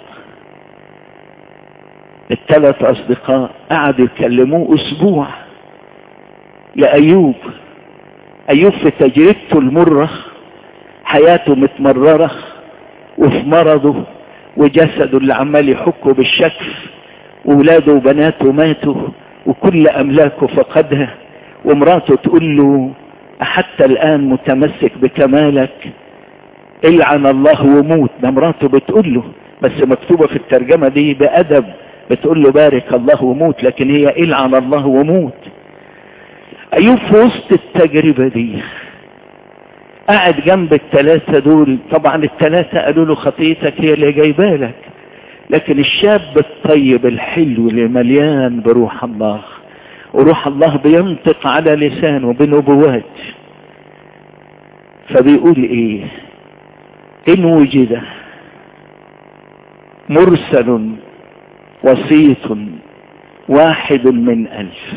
الثلاث أصدقاء قعدوا يكلموه أسبوع لأيوب ايوب في تجربته المرة حياته متمررة وفي مرضه وجسده اللي عمال يحكه بالشكل وولاده وبناته ماتوا وكل املاكه فقدها ومراته تقول له حتى الان متمسك بكمالك العن الله وموت ده مراته بتقول له بس مكتوبة في الترجمة دي بأدب بتقول له بارك الله وموت لكن هي العن الله وموت ايوب في وسط التجربة دي قاعد جنب الثلاثة دول طبعا الثلاثة قالوا له خطيتك هي اللي جايبالك لكن الشاب الطيب الحلو اللي مليان بروح الله وروح الله بينطق على لسانه بنبوات فبيقول ايه ان وجد مرسل وسيط واحد من الف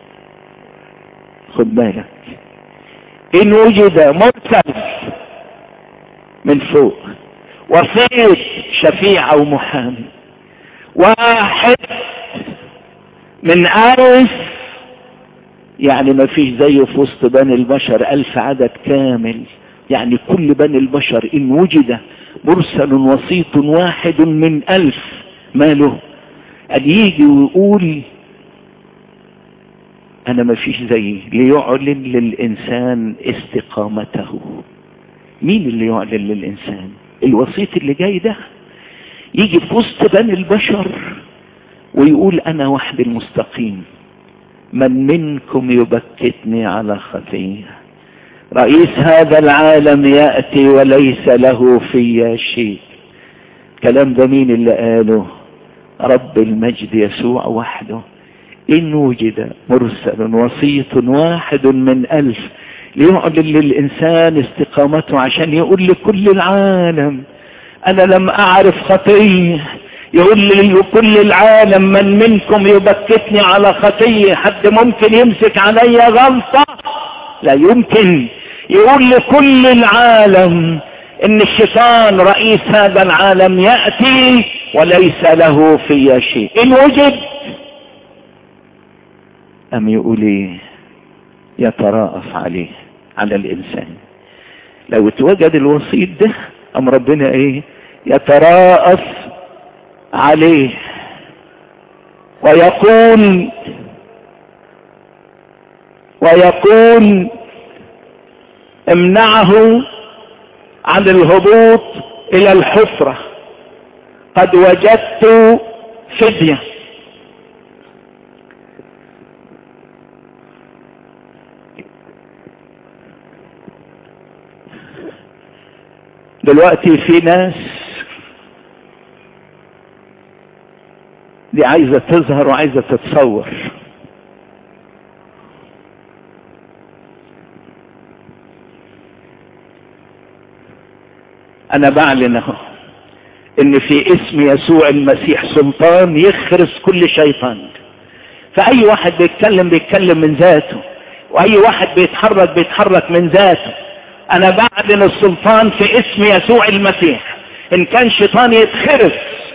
خد بالك ان وجد مرسل من فوق وسيط شفيع او محامي واحد من الف يعني ما فيش زيه في وسط بني البشر الف عدد كامل يعني كل بني البشر ان وجد مرسل وسيط واحد من الف ماله قال يجي ويقول انا ما فيش زيي ليعلن للانسان استقامته مين اللي يعلن للانسان الوسيط اللي جاي ده يجي في وسط بني البشر ويقول انا وحدي المستقيم من منكم يبكتني على خطيه رئيس هذا العالم يأتي وليس له في شيء كلام ده مين اللي قاله رب المجد يسوع وحده إن وجد مرسل وسيط واحد من ألف ليعلن للإنسان استقامته عشان يقول لكل العالم أنا لم أعرف خطية يقول لكل العالم من منكم يبكتني على خطية حد ممكن يمسك علي غلطة لا يمكن يقول لكل العالم ان الشيطان رئيس هذا العالم يأتي وليس له في شيء ان وجد ام يقول ايه يتراءف عليه على الانسان لو اتوجد الوسيط ده ام ربنا ايه يتراءف عليه ويقول ويقول امنعه عن الهبوط الى الحفرة قد وجدت فدية دلوقتي في ناس دي عايزة تظهر وعايزة تتصور انا بعلن اهو ان في اسم يسوع المسيح سلطان يخرس كل شيطان فاي واحد بيتكلم بيتكلم من ذاته واي واحد بيتحرك بيتحرك من ذاته انا بعلن السلطان في اسم يسوع المسيح ان كان شيطان يتخرس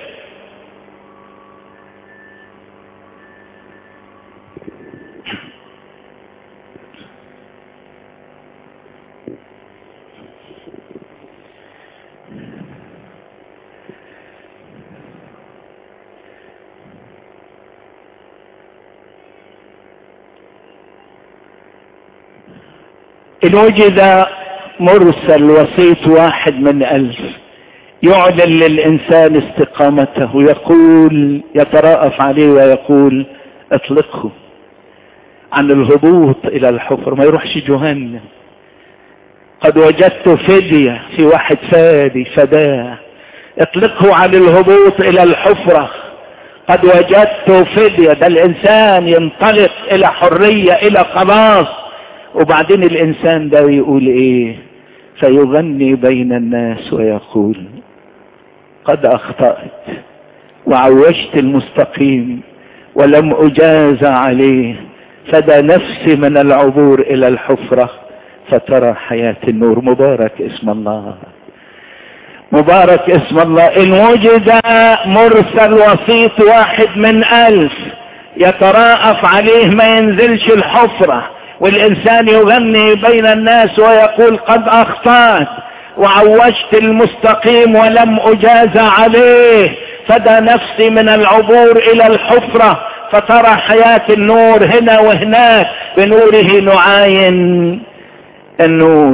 إن وجد مرسل وسيط واحد من ألف يعلن للإنسان استقامته يقول يتراءف عليه ويقول اطلقه عن الهبوط إلى الحفر ما يروحش جهنم قد وجدت فدية في واحد فادي فداه اطلقه عن الهبوط إلى الحفرة قد وجدت فدية ده الإنسان ينطلق إلى حرية إلى خلاص وبعدين الانسان ده يقول ايه فيغني بين الناس ويقول قد اخطأت وعوجت المستقيم ولم اجاز عليه فدى نفسي من العبور الى الحفرة فترى حياة النور مبارك اسم الله مبارك اسم الله ان وجد مرسل وسيط واحد من الف يتراءف عليه ما ينزلش الحفره والإنسان يغني بين الناس ويقول قد أخطأت وعوجت المستقيم ولم أجاز عليه فدى نفسي من العبور إلى الحفرة فترى حياة النور هنا وهناك بنوره نعاين النور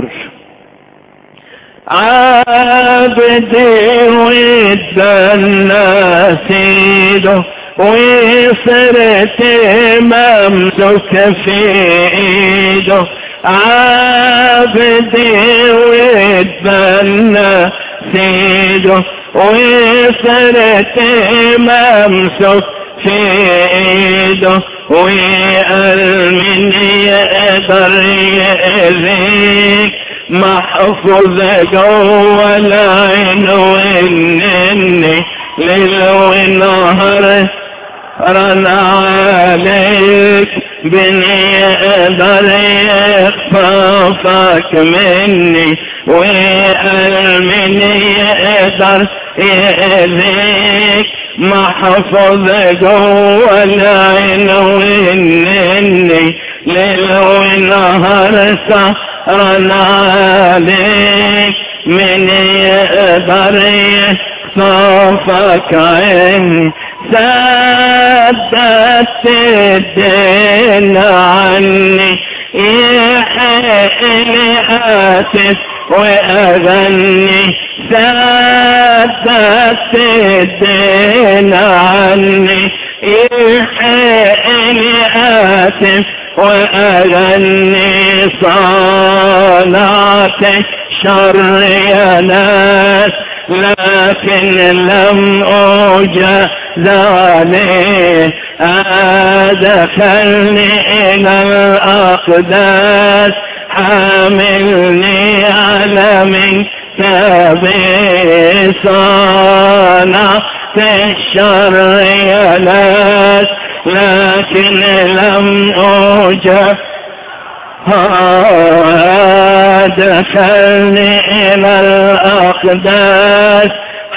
عابدي ويتبنى سيده وصرت ممسوك في ايده عابدي ويتبنى سيده وصرت ممسوك في ايده وقال من يقدر يأذيك محفوظ جوه العين وانني ليل ونهار رن عليك بني يقدر يخففك مني وقال من يقدر يأذيك محفوظ جوه العين وانني ليل ونهار سهران عليك من يقدر يخطفك عيني سددت الدين عني يحق لي آسف وأغني سددت الدين عني يحق لي آسف وأغني صنعت شر يا ناس لكن لم أجاز عليه أدخلني إلى الأقداس حاملني على من تابي صنعت الشر يا ناس لكن لم أجاز دخلني إلى الأقداس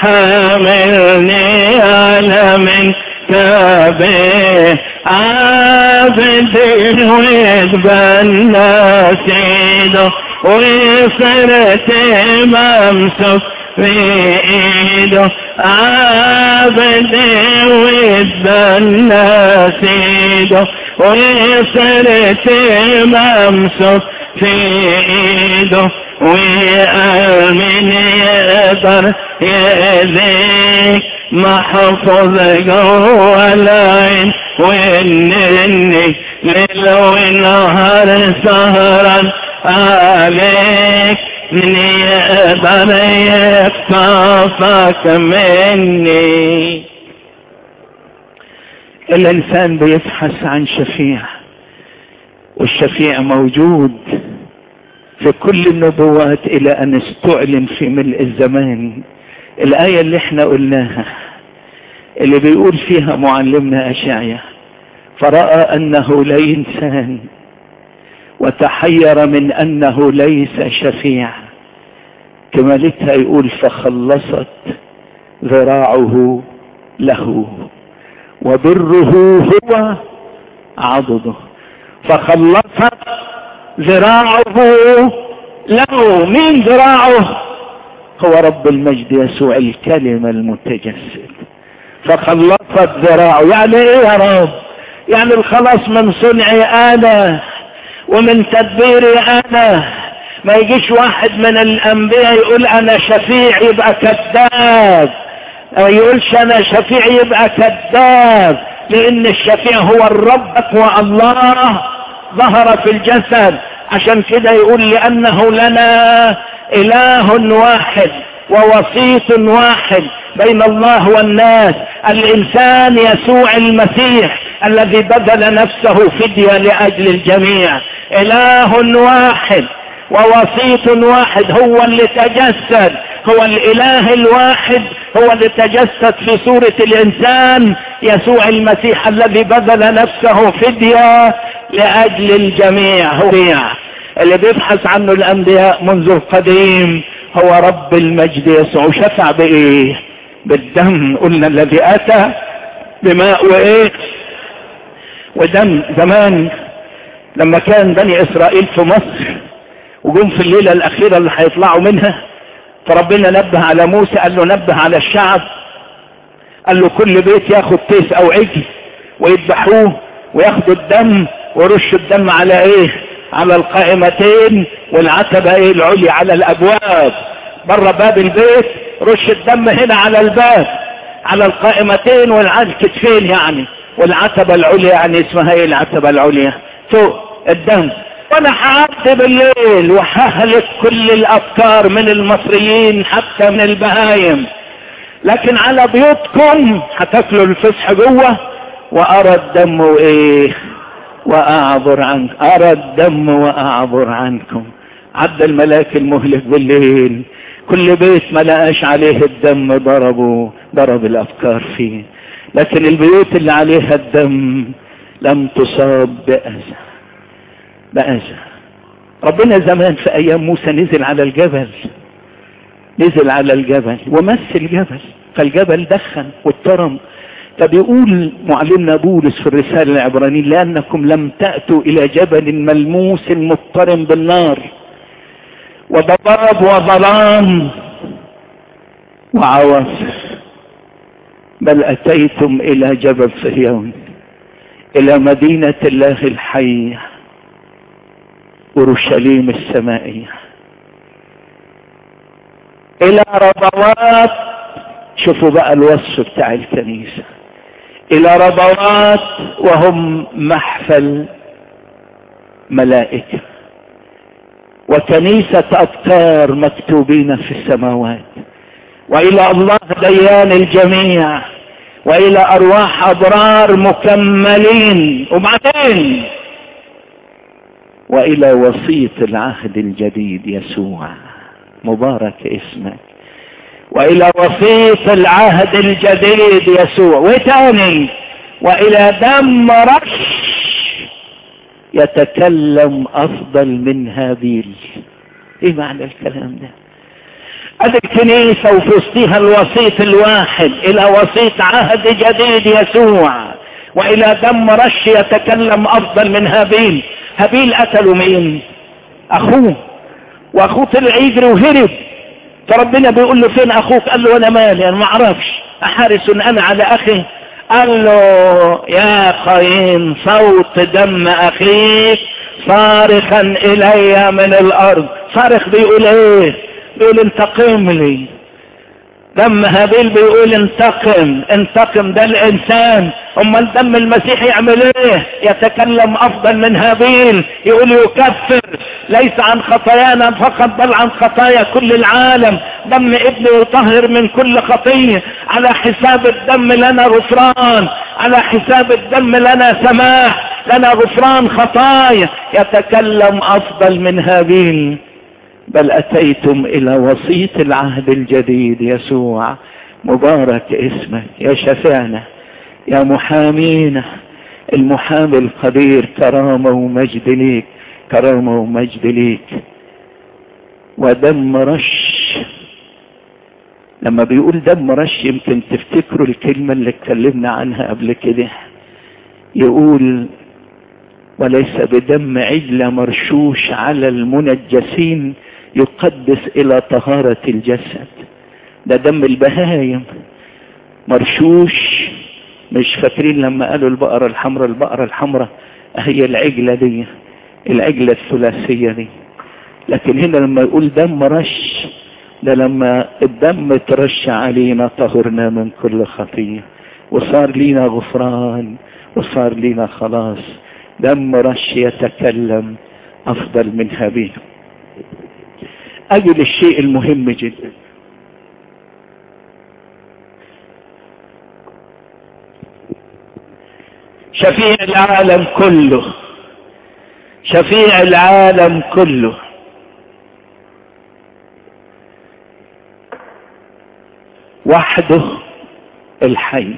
حاملني على من كابه عابد ويتبنى سيده وصرت ممسك في ايده عابد ويتبنى سيده وصرت ممسك في ايده وقال من يقدر يأذيك محفوظ جوه العين وانني ليل ونهار سهرا عليك من يقدر يخطفك مني الانسان بيبحث عن شفيع والشفيع موجود في كل النبوات الى ان استعلن في ملء الزمان الايه اللي احنا قلناها اللي بيقول فيها معلمنا اشعيا فراى انه لا انسان وتحير من انه ليس شفيع كمالتها يقول فخلصت ذراعه له وبره هو عضده فخلصت ذراعه له مين ذراعه هو رب المجد يسوع الكلمة المتجسد فخلصت ذراعه يعني ايه يا رب يعني الخلاص من صنعي انا ومن تدبيري انا ما يجيش واحد من الانبياء يقول انا شفيع يبقى كذاب ما يقولش انا شفيع يبقى كذاب لان الشفيع هو الرب والله ظهر في الجسد عشان كده يقول لانه لنا اله واحد ووسيط واحد بين الله والناس الانسان يسوع المسيح الذي بذل نفسه فدية لاجل الجميع اله واحد ووسيط واحد هو اللي تجسد هو الاله الواحد هو اللي تجسد في صورة الانسان يسوع المسيح الذي بذل نفسه فدية لاجل الجميع هو اللي بيبحث عنه الانبياء منذ القديم هو رب المجد يسوع شفع بايه بالدم قلنا الذي اتى بماء وايه ودم زمان لما كان بني اسرائيل في مصر وجم في الليلة الاخيرة اللي هيطلعوا منها فربنا نبه على موسى قال له نبه على الشعب قال له كل بيت ياخد تيس او عجل ويذبحوه وياخدوا الدم ويرشوا الدم على ايه على القائمتين والعتبة ايه العليا على الابواب بره باب البيت رش الدم هنا على الباب على القائمتين والكتفين يعني والعتبة العليا يعني اسمها ايه العتبة العليا فوق الدم وانا هعدي بالليل وههلك كل الافكار من المصريين حتى من البهايم لكن على بيوتكم هتاكلوا الفسح جوه وارى الدم وايه واعبر عنكم ارى الدم واعبر عنكم عد الملاك المهلك بالليل كل بيت ما لقاش عليه الدم ضربوا ضرب الافكار فيه لكن البيوت اللي عليها الدم لم تصاب بأذى بأذى ربنا زمان في ايام موسى نزل على الجبل نزل على الجبل ومس الجبل فالجبل دخن واضطرم فبيقول معلمنا بولس في الرسالة العبرانية لأنكم لم تأتوا إلى جبل ملموس مضطرم بالنار وضباب وظلام وعواصف بل أتيتم إلى جبل صهيون إلى مدينة الله الحية أورشليم السمائية إلى ربوات شوفوا بقى الوصف بتاع الكنيسة إلى ربوات وهم محفل ملائكة وكنيسة أبكار مكتوبين في السماوات وإلى الله ديان الجميع وإلى أرواح أبرار مكملين وبعدين وإلى وسيط العهد الجديد يسوع مبارك اسمك وإلى وسيط العهد الجديد يسوع وتاني وإلى دم رش يتكلم أفضل من هابيل إيه معنى الكلام ده ادي الكنيسة وفي وسطها الوسيط الواحد الى وسيط عهد جديد يسوع والى دم رش يتكلم افضل من هابيل هابيل قتلوا مين اخوه واخوه طلع يجري وهرب فربنا بيقول له فين اخوك قال له انا مالي انا ما اعرفش احارس انا على اخي قال له يا قايين صوت دم اخيك صارخا الي من الارض صارخ بيقول ايه بيقول انتقم لي دم هابيل بيقول انتقم انتقم ده الانسان امال دم المسيح يعمل ايه يتكلم افضل من هابيل يقول يكفر ليس عن خطايانا فقط بل عن خطايا كل العالم دم ابنه يطهر من كل خطيه على حساب الدم لنا غفران على حساب الدم لنا سماح لنا غفران خطايا يتكلم افضل من هابيل بل أتيتم إلى وسيط العهد الجديد يسوع مبارك اسمك يا شفيعنا يا محامينا المحامي القدير كرامة ومجد ليك كرامة ومجد ليك ودم رش لما بيقول دم رش يمكن تفتكروا الكلمة اللي اتكلمنا عنها قبل كده يقول وليس بدم عجل مرشوش على المنجسين يقدس الى طهارة الجسد ده دم البهايم مرشوش مش فاكرين لما قالوا البقرة الحمراء البقرة الحمراء هي العجلة دي العجلة الثلاثية دي لكن هنا لما يقول دم رش ده لما الدم ترش علينا طهرنا من كل خطية وصار لينا غفران وصار لينا خلاص دم رش يتكلم افضل من هابيل اجل الشيء المهم جدا شفيع العالم كله شفيع العالم كله وحده الحي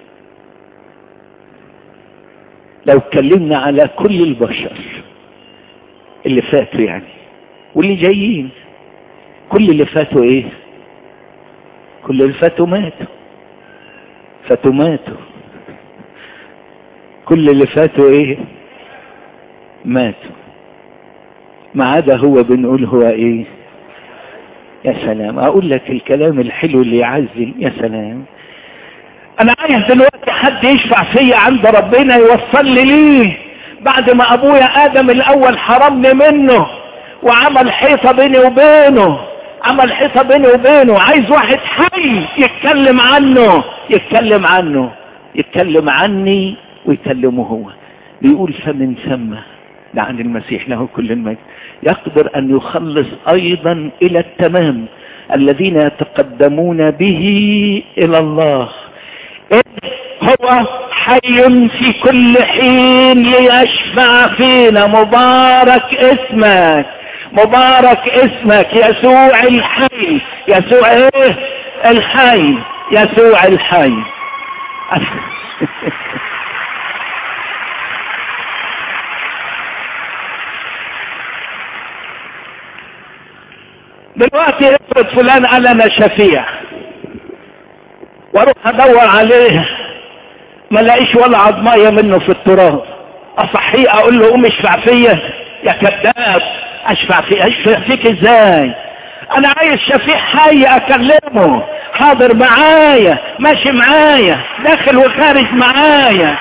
لو اتكلمنا على كل البشر اللي فاتوا يعني واللي جايين كل اللي فاتوا ايه كل اللي فاتوا ماتوا فاتوا ماتوا كل اللي فاتوا ايه ماتوا ما عدا هو بنقول هو ايه يا سلام اقول لك الكلام الحلو اللي يعزل يا سلام انا عايز دلوقتي حد يشفع فيا عند ربنا يوصل لي ليه بعد ما ابويا ادم الاول حرمني منه وعمل حيطه بيني وبينه عمل حيطه بيني وبينه عايز واحد حي يتكلم عنه يتكلم عنه يتكلم عني ويكلمه هو بيقول فمن ثم لعن المسيح له كل المجد يقدر ان يخلص ايضا الى التمام الذين يتقدمون به الى الله إذ هو حي في كل حين ليشفع فينا مبارك اسمك مبارك اسمك يسوع الحي يسوع ايه الحي يسوع الحي دلوقتي افرض فلان قال انا شفيع واروح ادور عليه ما لاقيش ولا عظمايه منه في التراب اصحيه اقول له قوم اشفع فيا يا كذاب اشفع في اشفع فيك ازاي انا عايز شفيع حي اكلمه حاضر معايا ماشي معايا داخل وخارج معايا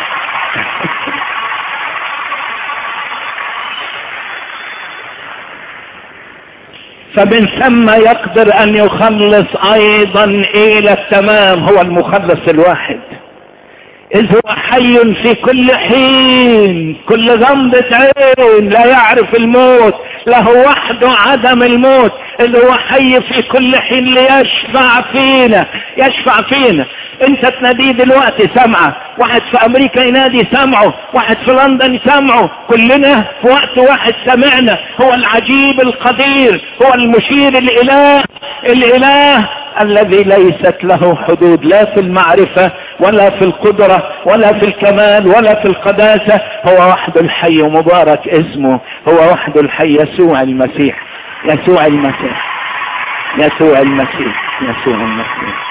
فمن ثم يقدر ان يخلص ايضا الى التمام هو المخلص الواحد اذ هو حي في كل حين كل غمضة عين لا يعرف الموت له وحده عدم الموت اللي هو حي في كل حين ليشفع فينا يشفع فينا انت تناديه دلوقتي سمعه واحد في امريكا ينادي سمعه واحد في لندن سمعه كلنا في وقت واحد سمعنا هو العجيب القدير هو المشير الاله الاله الذي ليست له حدود لا في المعرفة ولا في القدرة ولا في الكمال ولا في القداسة هو وحده الحي ومبارك اسمه هو وحده الحي يسوع المسيح يسوع المسيح يسوع المسيح يسوع المسيح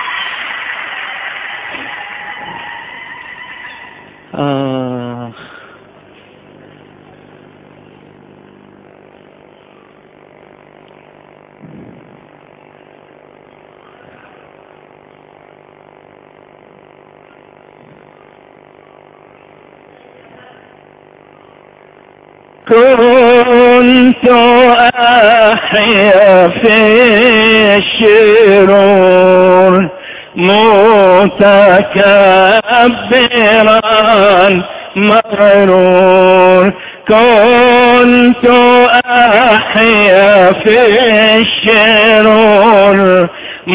آه كنت أحيا في الشرور متكبرا مغرور كنت أحيا في الشرور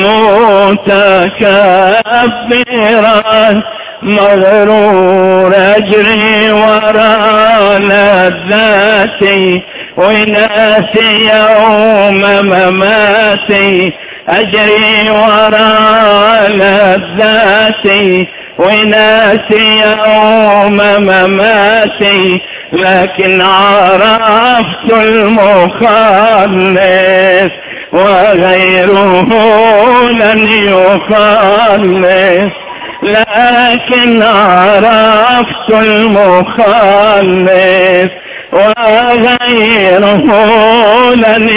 متكبرا مغرور أجري وراء لذاتي وناسي يوم مماتي أجري وراء لذاتي وناسي يوم مماتي لكن عرفت المخلص وغيره لن يخلص لكن عرفت المخلص وغيره لن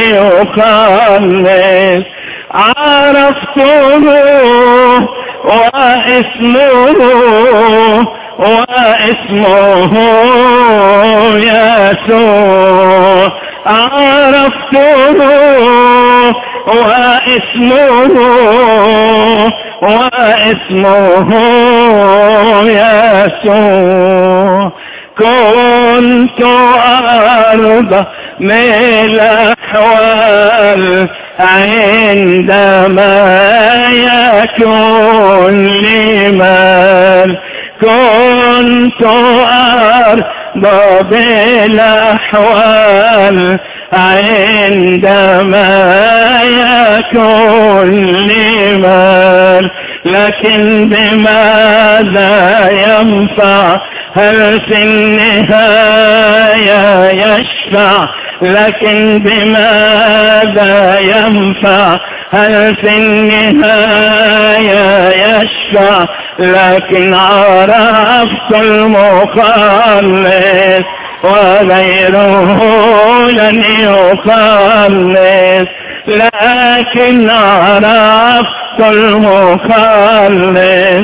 يخلص عرفته واسمه واسمه يسوع عرفته واسمه واسمه يسوع كنت أرضى من الأحوال عندما يكون لي مال كنت أرضى بالأحوال عندما يكون لي مال لكن بماذا ينفع هل في النهاية يشفع لكن بماذا ينفع هل في النهاية يشفع لكن عرفت المخلص وغيره لن يخلص لكن عرفت المخلص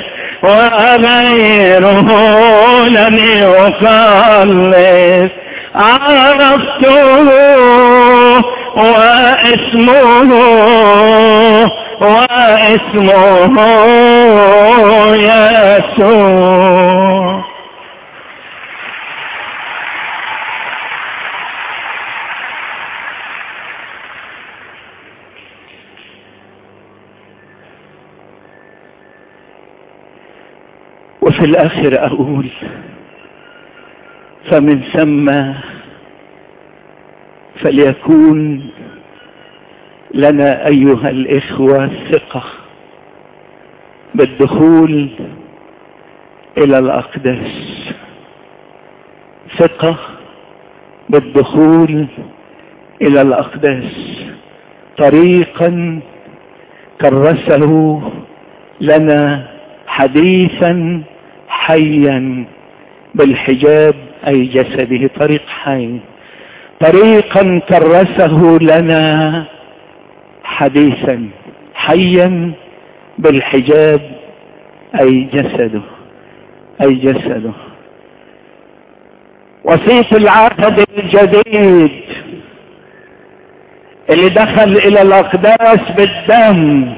وغيره لن يخلص عرفته واسمه واسمه يسوع وفي الاخر اقول فمن ثم فليكون لنا ايها الاخوه ثقه بالدخول الى الاقداس ثقه بالدخول الى الاقداس طريقا كرسه لنا حديثا حيا بالحجاب اي جسده طريق حي طريقا كرسه لنا حديثا حيا بالحجاب اي جسده اي جسده وسيط العهد الجديد اللي دخل الى الاقداس بالدم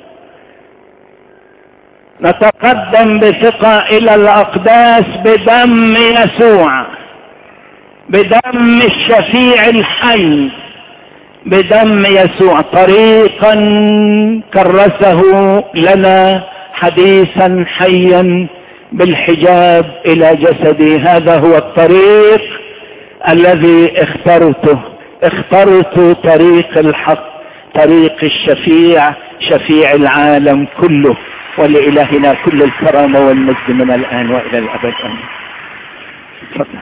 نتقدم بثقة الى الاقداس بدم يسوع بدم الشفيع الحي بدم يسوع طريقا كرسه لنا حديثا حيا بالحجاب الى جسدي هذا هو الطريق الذي اخترته اخترت طريق الحق طريق الشفيع شفيع العالم كله ولإلهنا كل الكرامة والمجد من الآن وإلى الأبد آمين تفضل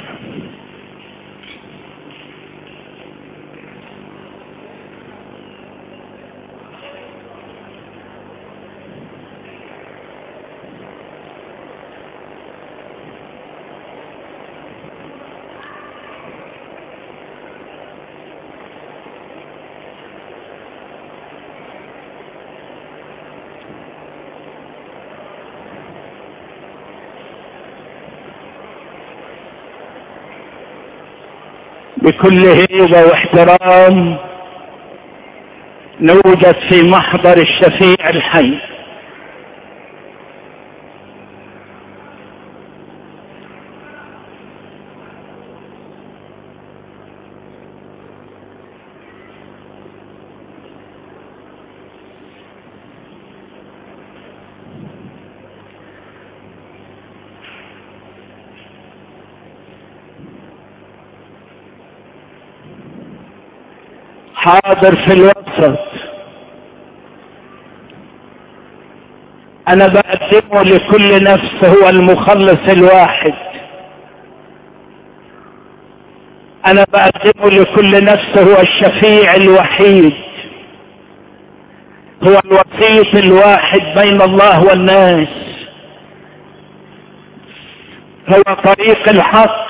بكل هيبة واحترام نوجد في محضر الشفيع الحي حاضر في الوسط انا بقدمه لكل نفس هو المخلص الواحد انا بقدمه لكل نفس هو الشفيع الوحيد هو الوسيط الواحد بين الله والناس هو طريق الحق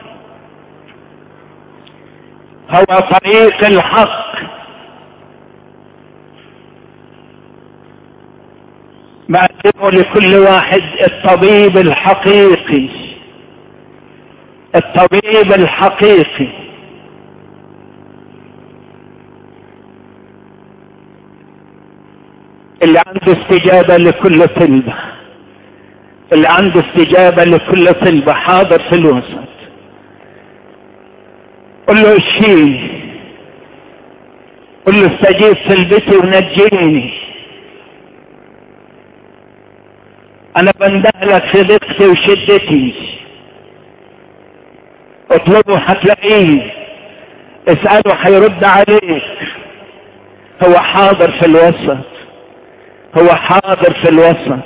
هو طريق الحق بقدمه لكل واحد الطبيب الحقيقي الطبيب الحقيقي اللي عنده استجابة لكل طلبة اللي عنده استجابة لكل طلبة حاضر في الوسط قل له اشفيني قل له استجيب طلبتي ونجيني انا بندهلك في ضيقتي وشدتي اطلبه هتلاقيه اسأله هيرد عليك هو حاضر في الوسط هو حاضر في الوسط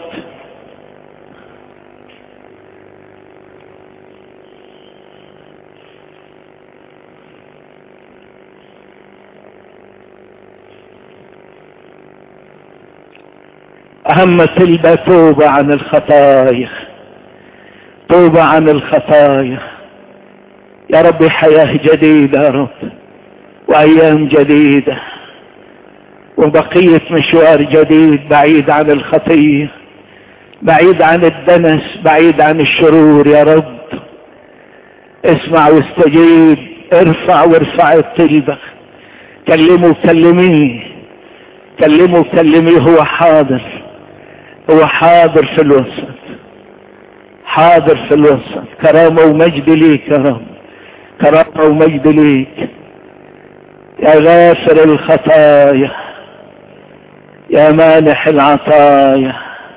أهم طلبة توبة عن الخطايا توبة عن الخطايا يا رب حياة جديدة يا رب وأيام جديدة وبقية مشوار جديد بعيد عن الخطية بعيد عن الدنس بعيد عن الشرور يا رب اسمع واستجيب ارفع وارفع الطلبة كلمه وكلميه كلمه وكلميه هو حاضر هو حاضر في الوسط حاضر في الوسط كرامة ومجد ليك يا رب كرامة ومجد ليك يا غافر الخطايا يا مانح العطايا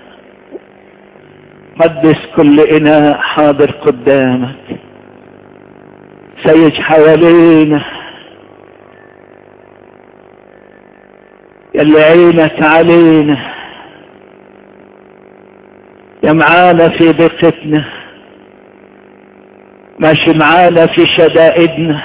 قدس كل إناء حاضر قدامك سيج حوالينا يلي عينك علينا يا معانا في دقتنا ماشي معانا في شدائدنا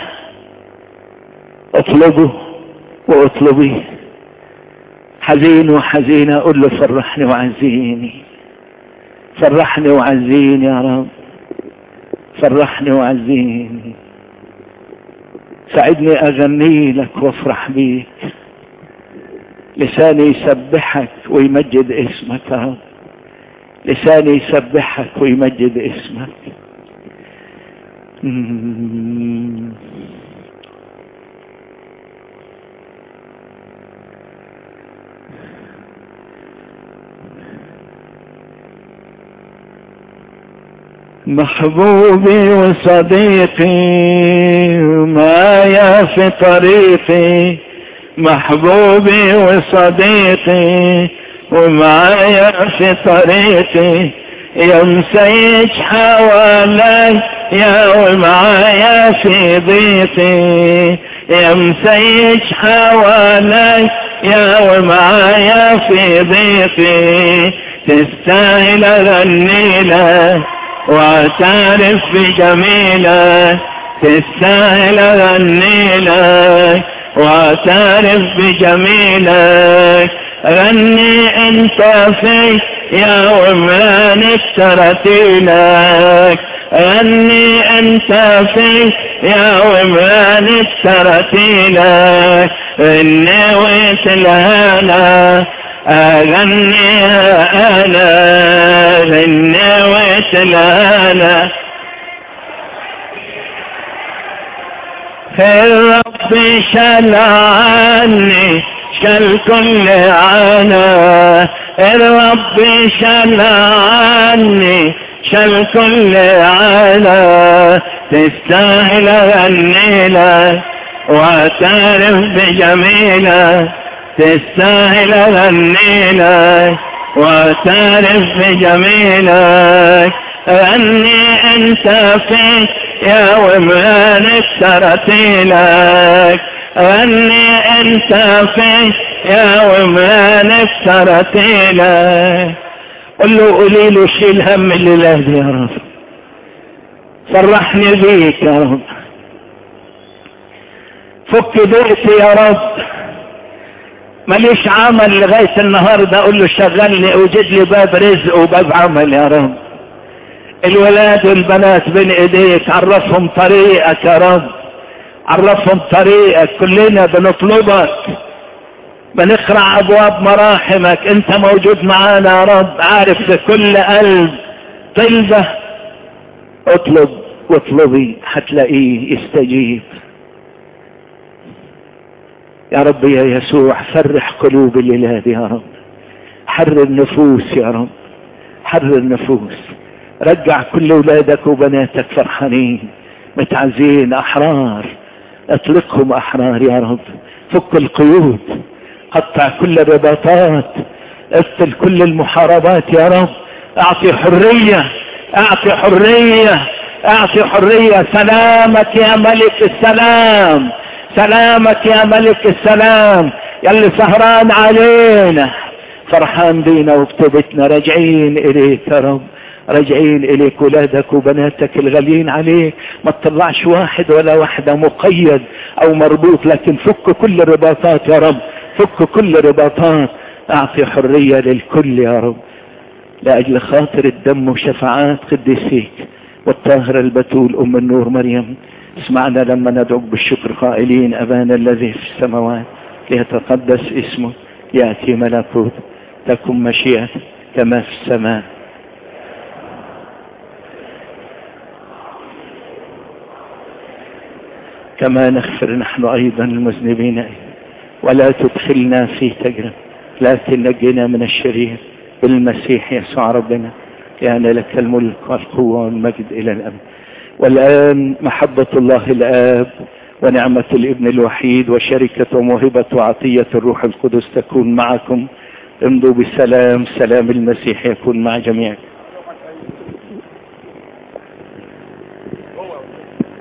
اطلبه واطلبيه حزين وحزينة اقول له فرحني وعزيني فرحني وعزيني يا رب فرحني وعزيني ساعدني اغني لك وافرح بيك لساني يسبحك ويمجد اسمك يا رب لساني يسبحك ويمجد اسمك محبوبي وصديقي معايا في طريقي محبوبي وصديقي ومعايا في طريقي يا مسيج حوالي يا ومعايا في ضيقي يا مسيج حوالي يا ومعايا في ضيقي تستاهل اغني لك واعترف بجميلك تستاهل اغني لك واعترف بجميلك غني انت في يا ومن ترتيلك غني انت في يا ومن ترتيلك اني وتلهانا اغني انا غني وتلهانا الرب شال عني شال كل عنا الرب شال عني شال كل عنا تستاهل اغني لك واعترف بجميلك تستاهل اغني لك واعترف بجميلك غني انت فيك يا ومن اكترتيلك غني انت فيك يا ومن اكترتيلك قل له قولي له شيل هم الليلة دي يا رب فرحني بيك يا رب فك بيتي يا رب ماليش عمل لغاية النهاردة اقول له شغلني اوجد لي باب رزق وباب عمل يا رب الولاد والبنات بين ايديك عرفهم طريقك يا رب عرفهم طريقك كلنا بنطلبك بنقرع ابواب مراحمك انت موجود معانا يا رب عارف في كل قلب طلبة اطلب واطلبي هتلاقيه يستجيب يا رب يا يسوع فرح قلوب الليلة يا رب حرر النفوس يا رب حرر النفوس رجع كل اولادك وبناتك فرحانين متعزين احرار اطلقهم احرار يا رب فك القيود قطع كل الرباطات اقتل كل المحاربات يا رب اعطي حرية اعطي حرية اعطي حرية سلامك يا ملك السلام سلامك يا ملك السلام يلي سهران علينا فرحان بينا وبتوبتنا راجعين اليك يا رب راجعين اليك ولادك وبناتك الغاليين عليك ما تطلعش واحد ولا واحدة مقيد او مربوط لكن فك كل الرباطات يا رب فك كل رباطات اعطي حرية للكل يا رب لاجل خاطر الدم وشفاعات قديسيك والطاهرة البتول ام النور مريم اسمعنا لما ندعوك بالشكر قائلين أبانا الذي في السماوات ليتقدس اسمك يأتي ملكوت تكن مشيئتك كما في السماء كما نغفر نحن أيضا المذنبين ولا تدخلنا في تجربة لكن نجنا من الشرير بالمسيح يسوع ربنا كان لك الملك والقوة والمجد إلى الأبد والآن محبة الله الآب ونعمة الابن الوحيد وشركة وموهبة وعطية الروح القدس تكون معكم امضوا بسلام سلام المسيح يكون مع جميعكم